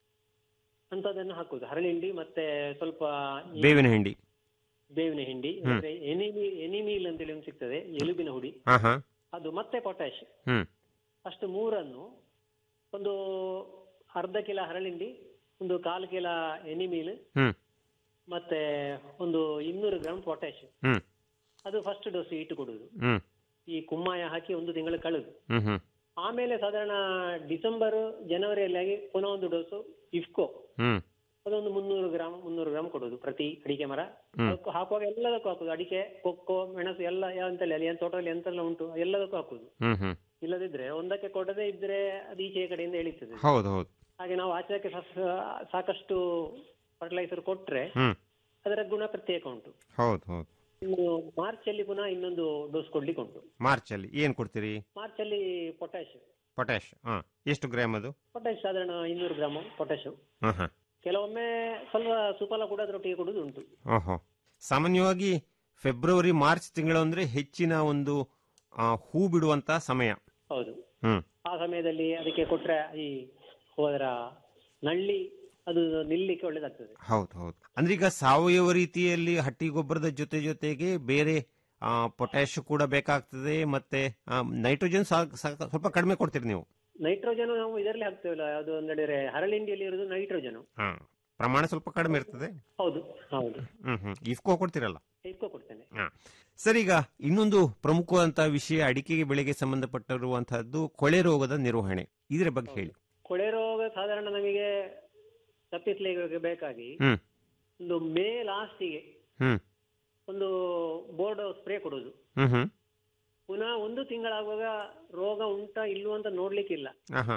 ಅಂತದನ್ನು ಹಾಕುದು ಹರಳಿಂಡಿ ಮತ್ತೆ ಸ್ವಲ್ಪ ಈ ಬೇವಿನ ಹಿಂಡಿ ಬೇವಿನ ಹಿಂಡಿ ಹ್ಮ್. ಮತ್ತೆ ಎನಿಮಿ ಎನಿಮೀಲ್ ಅಂತೇಳಿ ಒಂದು ಸಿಗ್ತದೆ ಎಲುಬಿನ ಹುಡಿ ಹಾ ಹಾ ಅದು ಮತ್ತೆ ಪೊಟ್ಯಾಶ್ ಹ್ಮ್ ಅಷ್ಟು ಮೂರನ್ನು ಒಂದು ಅರ್ಧ ಕಿಲೋ ಹರಳಿಂಡಿ ಒಂದು ಕಾಲು ಕಿಲೋ ಎನಿಮೀಲ್ ಹ್ಮ್ ಮತ್ತೆ ಒಂದು ಇನ್ನೂರು ಗ್ರಾಮ್ ಪೊಟ್ಯಾಶ್ ಹ್ಮ್ ಅದು ಫಸ್ಟ್ ಡೋಸ್ ಇಟ್ಟು ಕೊಡುದು ಹ್ಮ್ ಈ ಕುಮ್ಮಾಯ ಹಾಕಿ ಒಂದು ತಿಂಗಳು ಕಳೆದು ಹ್ಮ್ ಹ್ಮ್ ಆಮೇಲೆ ಸಾಧಾರಣ ಡಿಸೆಂಬರ್ ಜನವರಿಯಲ್ಲಿ ಆಗಿ ಪುನಃ ಒಂದು ಡೋಸು ಇಫ್ಕೋ ಹ್ಮ್ ಅದೊಂದು ಮುನ್ನೂರು ಗ್ರಾಮ್ ಮುನ್ನೂರು ಗ್ರಾಮ್ ಕೊಡುದು ಪ್ರತಿ ಅಡಿಕೆ ಮರ ಹ್ಮ್. ಅದಕ್ಕೂ ಹಾಕುವಾಗ ಎಲ್ಲದಕ್ಕೂ ಹಾಕುದು ಅಡಿಕೆ ಕೊಕ್ಕೋ ಮೆಣಸು ಎಲ್ಲ ಎಂತಲ್ಲಿ ಅಲ್ಲಿ ಏನ್ ತೋಟದಲ್ಲಿ ಎಂತೆಲ್ಲ ಉಂಟು ಎಲ್ಲದಕ್ಕೂ ಹಾಕುದು ಹ್ಮ್ ಹ್ಮ್ ಇಲ್ಲದಿದ್ರೆ ಒಂದಕ್ಕೆ ಕೊಡದೇ ಇದ್ರೆ ಅದು ಈಚೆಯ ಕಡೆಯಿಂದ ಎಳೀತದೆ ಹೌದು ಹೌದು ಹಾಗೆ ನಾವು ಆಚೆಗೆ ಸಾಕಷ್ಟು ಫರ್ಟಿಲೈಸರ್ ಕೊಟ್ರೆ ಹ್ಮ್ ಅದರ ಗುಣ ಪ್ರತ್ಯೇಕ ಉಂಟು ಹೌದು ಹೌದು ಇನ್ನು ಮಾರ್ಚ್ ಅಲ್ಲಿ ಪುನಃ ಇನ್ನೊಂದು ಡೋಸ್ ಕೊಡ್ಲಿಕ್ಕೆ ಉಂಟು ಮಾರ್ಚ್ ಅಲ್ಲಿ ಏನ್ ಕೊಡ್ತೀರಿ ಮಾರ್ಚ್ ಅಲ್ಲಿ ಪೊಟ್ಯಾಶ್ ಪೊಟ್ಯಾಶ್ ಹಾ ಎಷ್ಟು ಗ್ರಾಮ್ ಅದು ಪೊಟ್ಯಾಶ್ ಸಾಧಾರಣ ಇನ್ನೂರು ಗ್ರಾಮ್ ಪೊಟ್ಯಾಶ್ ಹಾ ಹಾ ಕೆಲವೊಮ್ಮೆ ಸ್ವಲ್ಪ ಸುಫಲ ಕೂಡ ಅದರೊಟ್ಟಿಗೆ ಕೊಡುದು ಉಂಟು ಓಹೋ ಸಾಮಾನ್ಯವಾಗಿ ಫೆಬ್ರವರಿ ಮಾರ್ಚ್ ತಿಂಗಳು ಅಂದ್ರೆ ಹೆಚ್ಚಿನ ಒಂದು ಆ, ಹೂ ಬಿಡುವಂತ ಸಮಯ ಹೌದು ಹ್ಮ್ ಆ ಸಮಯದಲ್ಲಿ ಅದಕ್ಕೆ ಕೊಟ್ರೆ ಈ ಅದರ ನಳ್ಳಿ ಅದು ನಿಲ್ಲಿಕ್ಕೆ ಒಳ್ಳೇದಾಗ್ತದೆ ಹೌದು ಹೌದು ಅಂದ್ರೆ ಈಗ ಸಾವಯವ ರೀತಿಯಲ್ಲಿ ಹಟ್ಟಿ ಗೊಬ್ಬರದ ಜೊತೆ ಜೊತೆಗೆ ಬೇರೆ ಪೊಟ್ಯಾಶ್ ಕೂಡ ಬೇಕಾಗ್ತದೆ ಮತ್ತೆ ನೈಟ್ರೋಜನ್ ಸ್ವಲ್ಪ ಕಡಿಮೆ ಕೊಡ್ತೀರಿ ನೀವು ನೈಟ್ರೋಜನ್ ನಾವು ಇದರಲ್ಲಿ ಹಾಕ್ತೇವಲ್ಲ ಅದು ಒಂದು ಹೇಳಿದ್ರೆ ಹರಳಿಂಡಿಯಲ್ಲಿ ಇರುವುದು ನೈಟ್ರೋಜನ್ ಹಾ ಪ್ರಮಾಣ ಸ್ವಲ್ಪ ಕಡಿಮೆ ಇರ್ತದೆ ಹೌದು ಹೌದು ಹ್ಮ್ ಹ್ಮ್ ಇಫ್ಕೋ ಕೊಡ್ತೀರಲ್ಲ ಇಟ್ಕೊ ಕೊಡ್ತೇನೆ ಹಾ ಸರ್ ಈಗ ಇನ್ನೊಂದು ಪ್ರಮುಖವಾದಂತಹ ವಿಷಯ ಅಡಿಕೆಗೆ ಬೆಳೆಗೆ ಸಂಬಂಧಪಟ್ಟಿರುವಂತಹದ್ದು ಕೊಳೆ ರೋಗದ ನಿರ್ವಹಣೆ ಇದರ ಬಗ್ಗೆ ಹೇಳಿ ಕೊಳೆ ರೋಗ ಸಾಧಾರಣ ನಮಗೆ ತಪ್ಪಿಸ್ಲಿಕ್ಕೆ ಬೇಕಾಗಿ ಹ್ಮ್ ಒಂದು ಮೇ ಲಾಸ್ಟಿಗೆ ಹ್ಮ್ ಒಂದು ಬೋರ್ಡ್ ಸ್ಪ್ರೇ ಕೊಡುದು ಹ್ಮ್ ಹ್ಮ್ ಪುನಃ ಒಂದು ತಿಂಗಳಾಗುವಾಗ ರೋಗ ಉಂಟಾ ಇಲ್ವೋ ಅಂತ ನೋಡ್ಲಿಕ್ಕಿಲ್ಲ ಆಹಾ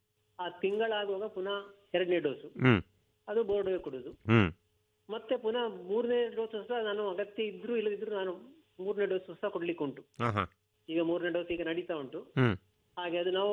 ಆ ತಿಂಗಳಾಗುವಾಗ ಪುನಃ ಎರಡನೇ ಡೋಸು ಹ್ಮ್ ಅದು ಬೋರ್ಡ್ ಕೊಡುದು ಹ್ಮ್ ಮತ್ತೆ ಪುನಃ ಮೂರನೇ ಡೋಸ್ ಸಹ ನಾನು ಅಗತ್ಯ ಇದ್ರೂ ಇಲ್ಲದಿದ್ರು ನಾನು ಮೂರನೇ ಡೋಸ್ ಸಹ ಕೊಡ್ಲಿಕ್ಕೆ ಉಂಟು ಆಹಾ ಈಗ ಮೂರನೇ ಡೋಸ್ ಈಗ ನಡೀತಾ ಉಂಟು ಹ್ಮ್ ಹಾಗೆ ಅದು ನಾವು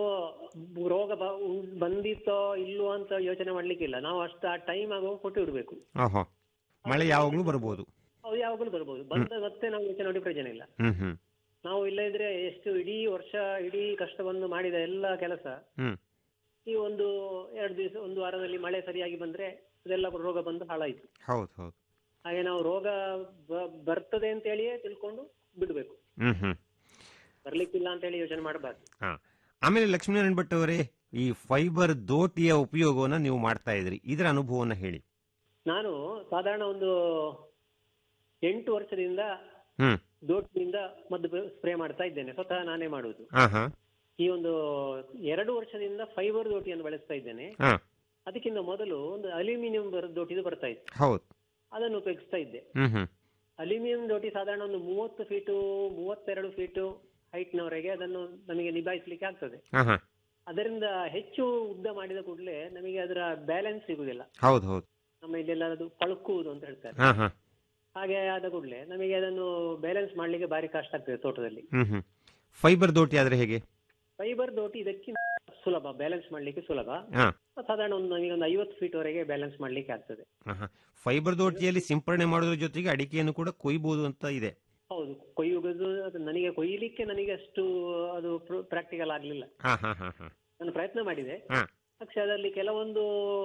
ರೋಗ ಬ- ಉಂ- ಬಂದಿತ್ತೋ ಇಲ್ವೋ ಅಂತ ಯೋಚನೆ ಮಾಡ್ಲಿಕ್ಕಿಲ್ಲ ನಾವು ಅಷ್ಟು ಆ ಟೈಮ್ ಆಗುವಾಗ ಕೊಟ್ಟು ಇಡಬೇಕು ಓಹೋ ಮಳೆ ಯಾವಾಗ್ಲೂ ಬರ್ಬೋದು ಅದು ಯಾವಾಗಲೂ ಬರ್ಬೋದು ಬಂದ ಮತ್ತೆ ನಾವು ಯೋಚನೆ ಮಾಡಿ ಪ್ರಯೋಜನ ಇಲ್ಲ ಹ್ಮ್ ಹ್ಮ್ ನಾವು ಇಲ್ಲದಿದ್ರೆ ಎಷ್ಟು ಇಡೀ ವರ್ಷ ಇಡೀ ಕಷ್ಟ ಬಂದು ಮಾಡಿದ ಎಲ್ಲ ಕೆಲಸ ಹ್ಮ್ ಈ ಒಂದು ಎರಡು ದಿವಸ ಒಂದು ವಾರದಲ್ಲಿ ಮಳೆ ಸರಿಯಾಗಿ ಬಂದ್ರೆ ಅದೆಲ್ಲ ರೋಗ ಬಂದು ಹಾಳಾಯ್ತು ಹೌದು ಹೌದು ಹಾಗೆ ನಾವು ರೋಗ ಬ- ಬರ್ತದೆ ಅಂತ ಹೇಳಿಯೇ ತಿಳ್ಕೊಂಡು ಬಿಡ್ಬೇಕು ಹ್ಮ್ ಹ್ಮ್ ಬರ್ಲಿಕ್ಕಿಲ್ಲ ಅಂತ ಹೇಳಿ ಯೋಚನೆ ಮಾಡಬಾರ್ದು ಹಾ ಆಮೇಲೆ ಲಕ್ಷ್ಮೀನಾರಾಯಣ ಭಟ್ ಅವರೇ ಈ ಫೈಬರ್ ದೋಟಿಯ ಉಪಯೋಗವನ್ನ ನೀವು ಮಾಡ್ತಾ ಇದ್ರಿ ಇದರ ಅನುಭವವನ್ನ ಹೇಳಿ ನಾನು ಸಾಧಾರಣ ಒಂದು ಎಂಟು ವರ್ಷದಿಂದ ಹ್ಮ್ ದೋಟಿನಿಂದ ಮದ್ದು ಸ್ಪ್ರೇ ಮಾಡ್ತಾ ಇದ್ದೇನೆ ಸ್ವತಃ ನಾನೇ ಮಾಡುವುದು ಹಾ ಹಾ ಈ ಒಂದು ಎರಡು ವರ್ಷದಿಂದ ಫೈಬರ್ ದೋಟಿಯನ್ನು ಬಳಸ್ತಾ ಇದ್ದೇನೆ ಹಾ ಅದಕ್ಕಿಂತ ಮೊದಲು ಒಂದು ಅಲ್ಯೂಮಿನಿಯಂ ದೋಟಿದು ಬರ್ತಾ ಇತ್ತು ಹೌದು ಅದನ್ನು ಉಪಯೋಗಿಸ್ತಾ ಇದ್ದೆ ಹ್ಮ್ ಹ್ಮ್ ಅಲ್ಯೂಮಿನಿಯಂ ದೋಟಿ ಸಾಧಾರಣ ಒಂದು ಮೂವತ್ತು ಫೀಟು ಮೂವತ್ತೆರಡು ಫೀಟು ಹೈಟ್ನವರೆಗೆ ಅದನ್ನು ನಮಗೆ ನಿಭಾಯಿಸಲಿಕ್ಕೆ ಆಗ್ತದೆ ಹಾ ಹಾ ಅದರಿಂದ ಹೆಚ್ಚು ಉದ್ದ ಮಾಡಿದ ಕೂಡಲೇ ನಮಗೆ ಅದರ ಬ್ಯಾಲೆನ್ಸ್ ಸಿಗುದಿಲ್ಲ ಹೌದು ಹೌದು ನಮ್ಮ ಇಲ್ಲೆಲ್ಲ ಅದು ಪಳುಕುವುದು ಅಂತ ಹೇಳ್ತಾರೆ ಹಾ ಹಾ ಹಾಗೆ ಆದ ಕೂಡಲೇ ನಮಗೆ ಅದನ್ನು ಬ್ಯಾಲೆನ್ಸ್ ಮಾಡ್ಲಿಕ್ಕೆ ಭಾರಿ ಕಷ್ಟ ಆಗ್ತದೆ ತೋಟದಲ್ಲಿ ಹ್ಮ್ ಹ್ಮ್ ಫೈಬರ್ ದೋಟಿ ಆದ್ರೆ ಹೇಗೆ ಫೈಬರ್ ದೋಟಿ ಇದಕ್ಕಿಂತ ಸುಲಭ ಬ್ಯಾಲೆನ್ಸ್ ಮಾಡ್ಲಿಕ್ಕೆ ಸುಲಭ ಹಾ ಸಾಧಾರಣ ಒಂದು ನಮಗೆ ಒಂದು ಐವತ್ತು ಫೀಟ್ ವರೆಗೆ ಬ್ಯಾಲೆನ್ಸ್ ಮಾಡ್ಲಿಕ್ಕೆ ಆಗ್ತದೆ ಹಾ, ಹಾ. ಫೈಬರ್ ದೋಟಿಯಲ್ಲಿ ಸಿಂಪರಣೆ ಮಾಡೋದ್ರ ಜೊತೆಗೆ ಅಡಿಕೆಯನ್ನು ಕೂಡ ಕೊಯ್ಬಹುದು ಅಂತ ಇದೆ ಹೌದು ಕೊಯ್ಯುವುದು ಅದು ನನಗೆ ಕೊಯ್ಯಲಿಕ್ಕೆ ನನಗೆ ಅಷ್ಟು ಅದು ಪ್ರಾಕ್ಟಿಕಲ್ ಆಗ್ಲಿಲ್ಲ ಹಾ ಹಾ ಹಾ ಹಾ ನಾನು ಪ್ರಯತ್ನ ಮಾಡಿದೆ ಹಾ പക്ഷെ ಅದರಲ್ಲಿ ಕೆಲವೊಂದು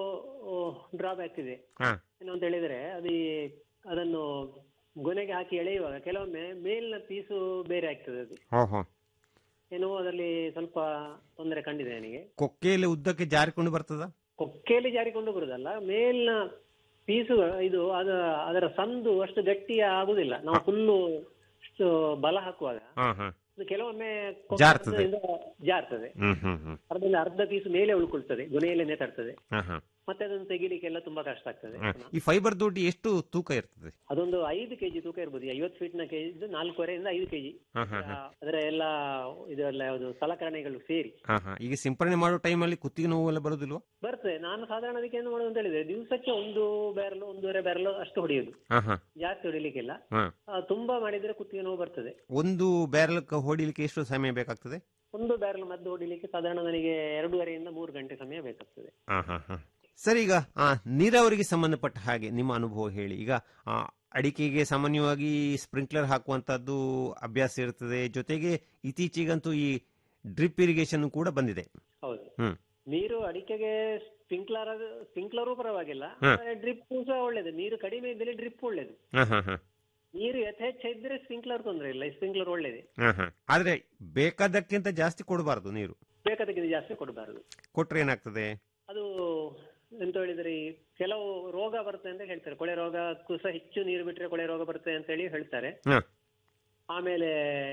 ಡ್ರಾಬ್ಯಾಕ್ ಇದೆ ಹಾ ಏನು ಅಂತ ಹೇಳಿದ್ರೆ ಅದು ಈ- ಅದನ್ನು ಗೊನೆಗೆ ಹಾಕಿ ಎಳೆಯುವಾಗ ಕೆಲವೊಮ್ಮೆ ಮೇಲಿನ ಪೀಸು ಬೇರೆ ಆಗ್ತದೆ ಅದು ಹೋ ಹೋ ಏನೋ ಅದರಲ್ಲಿ ಸ್ವಲ್ಪ ತೊಂದರೆ ಕಂಡಿದೆ ನನಗೆ ಕೊಕ್ಕೆಯಲ್ಲಿ ಉದ್ದಕ್ಕೆ ಜಾರಿಕೊಂಡು ಬರ್ತದ ಕೊಕ್ಕೆಯಲ್ಲಿ ಜಾರಿಕೊಂಡು ಬರುದಲ್ಲ ಮೇಲಿನ ಪೀಸು ಇದು ಅದ ಅದರ ಸಂದು ಅಷ್ಟು ಗಟ್ಟಿ ಆಗುದಿಲ್ಲ ನಾವು ಫುಲ್ಲು ಅಷ್ಟು ಬಲ ಹಾಕುವಾಗ ಹಾ ಹಾ ಅದು ಕೆಲವೊಮ್ಮೆ ಜಾರ್ತದೆ. ಅರ್ಧದಿಂದ ಜಾರ್ತದೆ ಹ್ಮ್ ಹ್ಮ್ ಹ್ಮ್ ಅರ್ಧದಿಂದ ಅರ್ಧ ಪೀಸ್ ಮೇಲೆ ಉಳ್ಕೊಳ್ತದೆ ಗೊನೆಯಲ್ಲೇ ನೇತಾಡ್ತದೆ ಹಾ ಹಾ ಮತ್ತೆ ಅದನ್ನು ತೆಗಿಲಿಕ್ಕೆಲ್ಲ ತುಂಬಾ ಕಷ್ಟ ಆಗ್ತದೆ ಹಾ. ಈ ಫೈಬರ್ ದೋಟಿ ಎಷ್ಟು ತೂಕ ಇರ್ತದೆ ಅದೊಂದು ಐದು ಕೆಜಿ ತೂಕ ಇರ್ಬೋದು ಐವತ್ತು ಫೀಟ್ ನ ಕೆಜಿ ನಾಲ್ಕೂವರೆಯಿಂದ ಐದು ಕೆಜಿ ಹಾ ಹಾ ಹಾ ಅದರ ಎಲ್ಲ ಇದೆಲ್ಲ ಯಾವುದು ಸಲಕರಣೆಗಳು ಸೇರಿ ಹಾ ಹಾ ಈಗ ಸಿಂಪರಣೆ ಮಾಡೋ ಟೈಮಲ್ಲಿ ಕುತ್ತಿಗೆ ನೋವು ಎಲ್ಲ ಬರುದಿಲ್ವಾ ಬರ್ತದೆ ನಾನು ಸಾಧಾರಣ ಅದಕ್ಕೆ ಏನು ಮಾಡೋದು ಅಂತ ಹೇಳಿದ್ರೆ ದಿವಸಕ್ಕೆ ಒಂದು ಬ್ಯಾರಲ್ ಒಂದೂವರೆ ಬ್ಯಾರಲ್ ಅಷ್ಟು ಹೊಡೆಯುದು ಹಾ ಹಾ ಜಾಸ್ತಿ ಹೊಡಿಲಿಕ್ಕಿಲ್ಲ ಹಾ ಆ, ತುಂಬಾ ಮಾಡಿದ್ರೆ ಕುತ್ತಿಗೆ ನೋವು ಬರ್ತದೆ ಒಂದು ಬ್ಯಾರಲ್ ಹೊಡಿಲಿಕ್ಕೆ ಎಷ್ಟು ಸಮಯ ಬೇಕಾಗ್ತದೆ ಒಂದು ಬ್ಯಾರಲ್ ಮದ್ದು ಹೊಡಿಲಿಕ್ಕೆ ಸಾಧಾರಣ ನನಗೆ ಎರಡೂವರೆಯಿಂದ ಮೂರು ಗಂಟೆ ಸಮಯ ಬೇಕಾಗ್ತದೆ ಹಾ ಹಾ ಹಾ ಸರ್ ಈಗ ಆ, ನೀರಾವರಿಗೆ ಸಂಬಂಧಪಟ್ಟ ಹಾಗೆ ನಿಮ್ಮ ಅನುಭವ ಹೇಳಿ ಈಗ ಆ, ಅಡಿಕೆಗೆ ಸಾಮಾನ್ಯವಾಗಿ ಸ್ಪ್ರಿಂಕ್ಲರ್ ಹಾಕುವಂತದ್ದು ಅಭ್ಯಾಸ ಇರ್ತದೆ ಜೊತೆಗೆ ಇತ್ತೀಚೆಗಂತೂ ಈ ಡ್ರಿಪ್ ಇರಿಗೇಷನ್ ಕೂಡ ಬಂದಿದೆ ಹೌದು ಹ್ಮ್ ನೀರು ಅಡಿಕೆಗೆ ಸ್ಪ್ರಿಂಕ್ಲರ್ ಸ್ಪ್ರಿಂಕ್ಲರು ಪರವಾಗಿಲ್ಲ ಹಾ. ಡ್ರಿಪ್ ಸಹ ಒಳ್ಳೇದು ನೀರು ಕಡಿಮೆ ಇದ್ದಲ್ಲಿ ಡ್ರಿಪ್ ಒಳ್ಳೇದು ಹಾ ಹಾ ಹಾ ನೀರು ಯಥೇಚ್ಛ ಇದ್ರೆ ಸ್ಪ್ರಿಂಕ್ಲರ್ ತೊಂದರೆ ಇಲ್ಲ ಸ್ಪ್ರಿಂಕ್ಲರ್ ಒಳ್ಳೇದೇ ಹಾ ಹಾ ಆದ್ರೆ ಬೇಕಾದಕ್ಕಿಂತ ಜಾಸ್ತಿ ಕೊಡಬಾರದು ನೀರು ಬೇಕಾದಕ್ಕಿಂತ ಜಾಸ್ತಿ ಕೊಡಬಾರದು ಕೊಟ್ರೆ ಏನಾಗ್ತದೆ ಅದು ಎಂತ ಹೇಳಿದ್ರೆ ಈ ಕೆಲವು ರೋಗ ಬರುತ್ತೆ ಅಂತ ಹೇಳ್ತಾರೆ ಕೊಳೆ ರೋಗಕ್ಕೂ ಸಹ ಹೆಚ್ಚು ನೀರು ಬಿಟ್ರೆ ಕೊಳೆ ರೋಗ ಬರುತ್ತೆ ಅಂತ ಹೇಳಿ ಹೇಳ್ತಾರೆ ಹಾ ಆಮೇಲೆ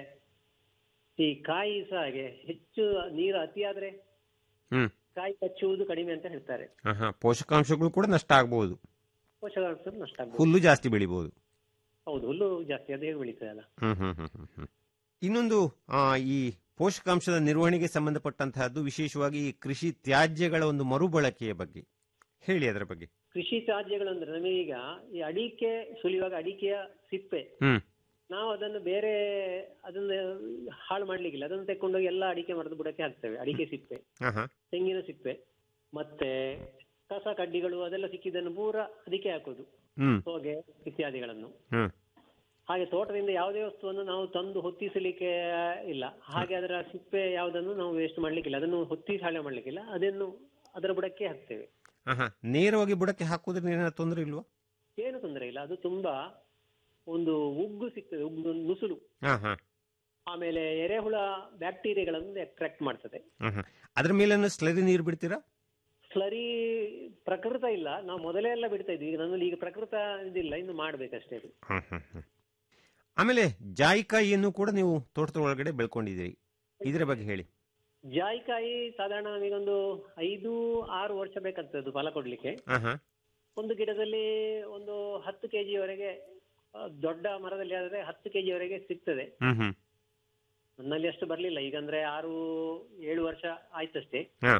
ಈ ಕಾಯಿ ಸಹ ಹಾಗೆ ಹೆಚ್ಚು ನೀರು ಅತಿಯಾದ್ರೆ ಹ್ಮ್ ಕಾಯಿ ಕಚ್ಚುವುದು ಕಡಿಮೆ ಅಂತ ಹೇಳ್ತಾರೆ ಹಾ ಹಾ ಪೋಷಕಾಂಶಗಳು ಕೂಡ ನಷ್ಟ ಆಗ್ಬಹುದು ಪೋಷಕಾಂಶ ನಷ್ಟ ಆಗ್ಬೋದು ಹುಲ್ಲು ಜಾಸ್ತಿ ಬೆಳಿಬಹುದು ಹೌದು ಹುಲ್ಲು ಜಾಸ್ತಿ ಅದು ಹೇಗೆ ಬೆಳೀತದೆ ಅಲ್ಲ ಹ್ಮ್ ಹ್ಮ್ ಹ್ಮ್ ಹ್ಮ್ ಹ್ಮ್. ಇನ್ನೊಂದು ಆ, ಈ ಪೋಷಕಾಂಶದ ನಿರ್ವಹಣೆಗೆ ಸಂಬಂಧಪಟ್ಟಂತಹದ್ದು ವಿಶೇಷವಾಗಿ ಈ ಕೃಷಿ ತ್ಯಾಜ್ಯಗಳ ಒಂದು ಮರುಬಳಕೆಯ ಬಗ್ಗೆ ಹೇಳಿ ಅದರ ಬಗ್ಗೆ ಕೃಷಿ ತ್ಯಾಜ್ಯಗಳು ಅಂದ್ರೆ ನಮಗೀಗ ಈ ಅಡಿಕೆ ಸುಲಿಯುವಾಗ ಅಡಿಕೆಯ ಸಿಪ್ಪೆ ಹ್ಮ್ ನಾವು ಅದನ್ನು ಬೇರೆ ಅದನ್ನ ಹಾಳು ಮಾಡ್ಲಿಕ್ಕಿಲ್ಲ ಅದನ್ನು ತೆಕ್ಕೊಂಡೋಗಿ ಎಲ್ಲ ಅಡಿಕೆ ಮರದ ಬುಡಕ್ಕೆ ಹಾಕ್ತೇವೆ ಅಡಿಕೆ ಸಿಪ್ಪೆ ಹಾ ಹಾ ತೆಂಗಿನ ಸಿಪ್ಪೆ ಮತ್ತೆ ಕಸ ಕಡ್ಡಿಗಳು ಅದೆಲ್ಲ ಸಿಕ್ಕಿದ್ದನ್ನು ಪೂರ ಅದಕ್ಕೆ ಹಾಕೋದು ಹ್ಮ್ ಹೊಗೆ ಇತ್ಯಾದಿಗಳನ್ನು ಹ್ಮ್ ಹಾಗೆ ತೋಟದಿಂದ ಯಾವುದೇ ವಸ್ತುವನ್ನು ನಾವು ತಂದು ಹೊತ್ತಿಸಲಿಕ್ಕೆ ಇಲ್ಲ ಹಾಗೆ ಅದರ ಸಿಪ್ಪೆ ಯಾವುದನ್ನು ನಾವು ವೇಸ್ಟ್ ಮಾಡ್ಲಿಕ್ಕಿಲ್ಲ ಅದನ್ನು ಹೊತ್ತಿಸಿ ಹಾಳೆ ಮಾಡ್ಲಿಕ್ಕಿಲ್ಲ ಅದನ್ನು ಅದರ ಬುಡಕ್ಕೆ ಹಾಕ್ತೇವೆ ಹಾ ಹಾ ನೇರವಾಗಿ ಬುಡಕ್ಕೆ ಹಾಕುವುದ್ರಿಂದ ಏನಾದ್ರು ತೊಂದರೆ ಇಲ್ವಾ ಏನು ತೊಂದರೆ ಇಲ್ಲ ಅದು ತುಂಬಾ ಒಂದು ಉಗ್ಗು ಸಿಗ್ತದೆ ಉಗ್ಗು ನುಸುಳು ಹಾ ಹಾ ಆಮೇಲೆ ಎರೆಹುಳ ಬ್ಯಾಕ್ಟೀರಿಯಾಗಳನ್ನು ಅಟ್ರಾಕ್ಟ್ ಮಾಡ್ತದೆ ಹಾ ಹಾ ಅದ್ರ ಮೇಲೆ ಸ್ಲರಿ ನೀರು ಬಿಡ್ತೀರಾ ಸ್ಲರಿ ಪ್ರಕೃತ ಇಲ್ಲ ನಾವು ಮೊದಲೇ ಎಲ್ಲ ಬಿಡ್ತಾ ಇದ್ವಿ ಈಗ ನನ್ನಲ್ಲಿ ಈಗ ಪ್ರಕೃತ ಇದಿಲ್ಲ ಇನ್ನು ಮಾಡ್ಬೇಕಷ್ಟೇ ಅದು ಹ್ಮ್ ಹ್ಮ್ ಹ್ಮ್. ಆಮೇಲೆ ಜಾಯಿಕಾಯಿಯನ್ನು ಕೂಡ ನೀವು ತೋಟದ ಒಳಗಡೆ ಬೆಳ್ಕೊಂಡಿದ್ದೀರಿ ಇದರ ಬಗ್ಗೆ ಹೇಳಿ ಜಾಯಿಕಾಯಿ ಸಾಧಾರಣ ನಮಗೊಂದು ಐದು ಆರು ವರ್ಷ ಬೇಕಾಗ್ತದೆ ಅದು ಫಲ ಕೊಡ್ಲಿಕ್ಕೆ ಹಾ ಹಾ ಒಂದು ಗಿಡದಲ್ಲಿ ಒಂದು ಹತ್ತು ಕೆಜಿಯವರೆಗೆ ದೊಡ್ಡ ಮರದಲ್ಲಿ ಆದ್ರೆ ಹತ್ತು ಕೆಜಿಯವರೆಗೆ ಸಿಗ್ತದೆ ಹ್ಮ್ ಹ್ಮ್ ನನ್ನಲ್ಲಿ ಅಷ್ಟು ಬರ್ಲಿಲ್ಲ ಈಗಂದ್ರೆ ಆರು ಏಳು ವರ್ಷ ಆಯ್ತಷ್ಟೇ ಹಾ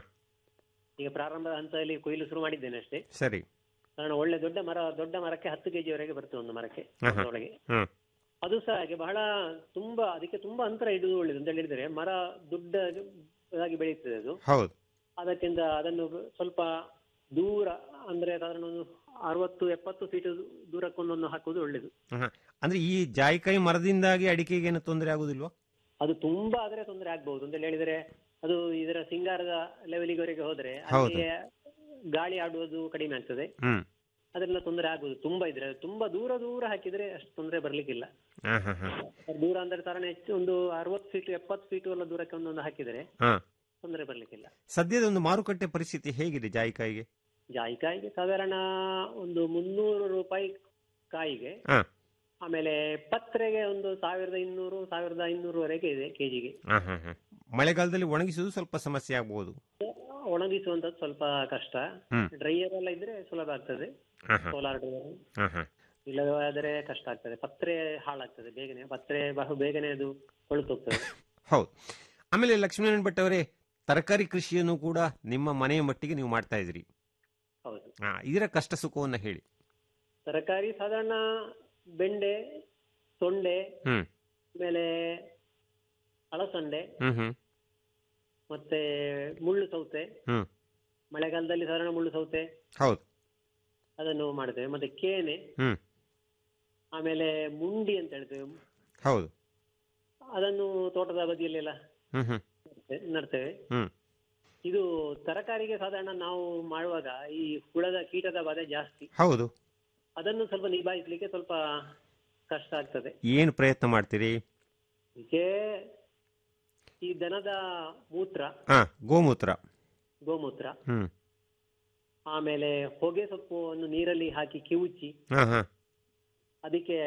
ಈಗ ಪ್ರಾರಂಭದ ಹಂತದಲ್ಲಿ ಕೊಯ್ಲು ಶುರು ಮಾಡಿದ್ದೇನೆ ಅಷ್ಟೇ ಸರಿ ಕಾರಣ ಒಳ್ಳೆ ದೊಡ್ಡ ಮರ ದೊಡ್ಡ ಮರಕ್ಕೆ ಹತ್ತು ಕೆಜಿಯವರೆಗೆ ಬರ್ತದೆ ಒಂದು ಮರಕ್ಕೆ ಹಾ ಹಾ ಒಳಗೆ ಹ್ಮ್ ಅದು ಸಹ ಹಾಗೆ ಬಹಳ ತುಂಬಾ ಅದಕ್ಕೆ ತುಂಬಾ ಅಂತರ ಇಡುವುದು ಒಳ್ಳೇದು ಅಂತ ಹೇಳಿದ್ರೆ ಮರ ದೊಡ್ಡದಾಗಿ ಬೆಳೆಯುತ್ತದೆ ಅದು ಹೌದು ಅದಕ್ಕಿಂತ ಅದನ್ನು ಸ್ವಲ್ಪ ದೂರ ಅಂದ್ರೆ ಸಾಧಾರಣ ಒಂದು ಅರವತ್ತು ಎಪ್ಪತ್ತು ಫೀಟ್ ದೂರಕ್ಕೊಂದೊಂದು ಹಾಕುವುದು ಒಳ್ಳೇದು ಹಾ, ಹಾ. ಅಂದ್ರೆ ಈ ಜಾಯಿಕಾಯಿ ಮರದಿಂದಾಗಿ ಅಡಿಕೆಗೆ ಏನು ತೊಂದರೆ ಆಗುದಿಲ್ವಾ ಅದು ತುಂಬಾ ಆದ್ರೆ ತೊಂದರೆ ಆಗ್ಬಹುದು ಅಂತ ಹೇಳಿದ್ರೆ ಅದು ಇದರ ಸಿಂಗಾರದ ಲೆವೆಲಿವರೆಗೆ ಹೋದ್ರೆ ಹೌದು. ಅಲ್ಲಿ ಗಾಳಿ ಆಡುವುದು ಕಡಿಮೆ ಆಗ್ತದೆ ಹ್ಮ್ ಅದರಿಂದ ತೊಂದರೆ ಆಗುದು ತುಂಬಾ ಇದ್ರೆ ತುಂಬಾ ದೂರ ದೂರ ಹಾಕಿದ್ರೆ ಅಷ್ಟು ತೊಂದರೆ ಬರ್ಲಿಕ್ಕಿಲ್ಲ ಹಾ ಹಾ ಹಾ ದೂರ ಅಂದ್ರೆ ಸಾಧಾರಣ ಹೆಚ್ಚು ಒಂದು ಅರವತ್ತು ಫೀಟ್ ಎಪ್ಪತ್ತು ಫೀಟ್ ಎಲ್ಲ ದೂರಕ್ಕೆ ಒಂದೊಂದು ಹಾಕಿದ್ರೆ ಹಾ ತೊಂದರೆ ಬರ್ಲಿಕ್ಕಿಲ್ಲ ಸದ್ಯದ ಒಂದು ಮಾರುಕಟ್ಟೆ ಪರಿಸ್ಥಿತಿ ಹೇಗಿದೆ ಜಾಯಿಕಾಯಿಗೆ ಜಾಯಿಕಾಯಿಗೆ ಸಾಧಾರಣ ಒಂದು ಮುನ್ನೂರು ರೂಪಾಯಿ ಕಾಯಿಗೆ ಹಾ ಆಮೇಲೆ ಪತ್ರೆಗೆ ಒಂದು ಸಾವಿರದ ಇನ್ನೂರು ಸಾವಿರದ ಐನೂರುವರೆಗೆ ಇದೆ ಕೆಜಿಗೆ ಹಾ ಹಾ ಹಾ ಮಳೆಗಾಲದಲ್ಲಿ ಒಣಗಿಸುವುದು ಸ್ವಲ್ಪ ಸಮಸ್ಯೆ ಆಗ್ಬಹುದು ಒಣಗಿಸುವಂತದ್ದು ಸ್ವಲ್ಪ ಕಷ್ಟ ಹ್ಮ್. ಡ್ರೈಯರ್ ಎಲ್ಲ ಇದ್ರೆ ಸುಲಭ ಆಗ್ತದೆ ಹಾ ಹಾ ಸೋಲಾರ್ ಡ್ರೈಯರ್ ಹಾ ಹಾ ಇಲ್ಲವಾದರೆ ಕಷ್ಟ ಆಗ್ತದೆ ಪತ್ರೆ ಹಾಳಾಗ್ತದೆ ಬೇಗನೆ ಪತ್ರೆ ಬಹು ಬೇಗನೆ ಅದು ಕೊಳ್ತೋಗ್ತದೆ ಹೌದು ಆಮೇಲೆ ಲಕ್ಷ್ಮೀನಾರಾಯಣ ಭಟ್ ಅವರೇ ತರಕಾರಿ ಕೃಷಿಯನ್ನು ಕೂಡ ನಿಮ್ಮ ಮನೆಯ ಮಟ್ಟಿಗೆ ನೀವು ಮಾಡ್ತಾ ಇದ್ರಿ ಹೌದು ಹಾ ಇದರ ಕಷ್ಟ ಸುಖವನ್ನ ಹೇಳಿ ತರಕಾರಿ ಸಾಧಾರಣ ಬೆಂಡೆ ತೊಂಡೆ ಹ್ಮ್ ಆಮೇಲೆ ಅಳಸಂಡೆ ಹ್ಮ್ ಹ್ಮ್ ಮತ್ತೆ ಮುಳ್ಳು ಸೌತೆ ಹ್ಮ್ ಮಳೆಗಾಲದಲ್ಲಿ ಸಾಧಾರಣ ಮುಳ್ಳು ಸೌತೆ ಹೌದು ಅದನ್ನು ಮಾಡ್ತೇವೆ ಮತ್ತೆ ಕೇನೆ ಹ್ಮ್ ಆಮೇಲೆ ಮುಂಡಿ ಅಂತ ಹೇಳ್ತೇವೆ ಹೌದು ಅದನ್ನು ತೋಟದ ಬದಿಯಲ್ಲೆಲ್ಲ ಹ್ಮ್ ಹ್ಮ್ ನಡ್ತೆ- ನಡ್ತೇವೆ ಹ್ಮ್ ಇದು ತರಕಾರಿಗೆ ಸಾಧಾರಣ ನಾವು ಮಾಡುವಾಗ ಈ ಹುಳದ ಕೀಟದ ಬಾಧೆ ಜಾಸ್ತಿ ಹೌದು ಅದನ್ನು ಸ್ವಲ್ಪ ನಿಭಾಯಿಸ್ಲಿಕ್ಕೆ ಸ್ವಲ್ಪ ಕಷ್ಟ ಆಗ್ತದೆ ಏನು ಪ್ರಯತ್ನ ಮಾಡ್ತೀರಿ ಇದಕ್ಕೆ ಈ ದನದ ಮೂತ್ರ ಹಾ ಗೋಮೂತ್ರ ಗೋಮೂತ್ರ ಹ್ಮ್ ಆಮೇಲೆ ಹೊಗೆ ಸೊಪ್ಪನ್ನು ನೀರಲ್ಲಿ ಹಾಕಿ ಕಿವುಚಿ ಹಾ ಹಾ ಅದಕ್ಕೆ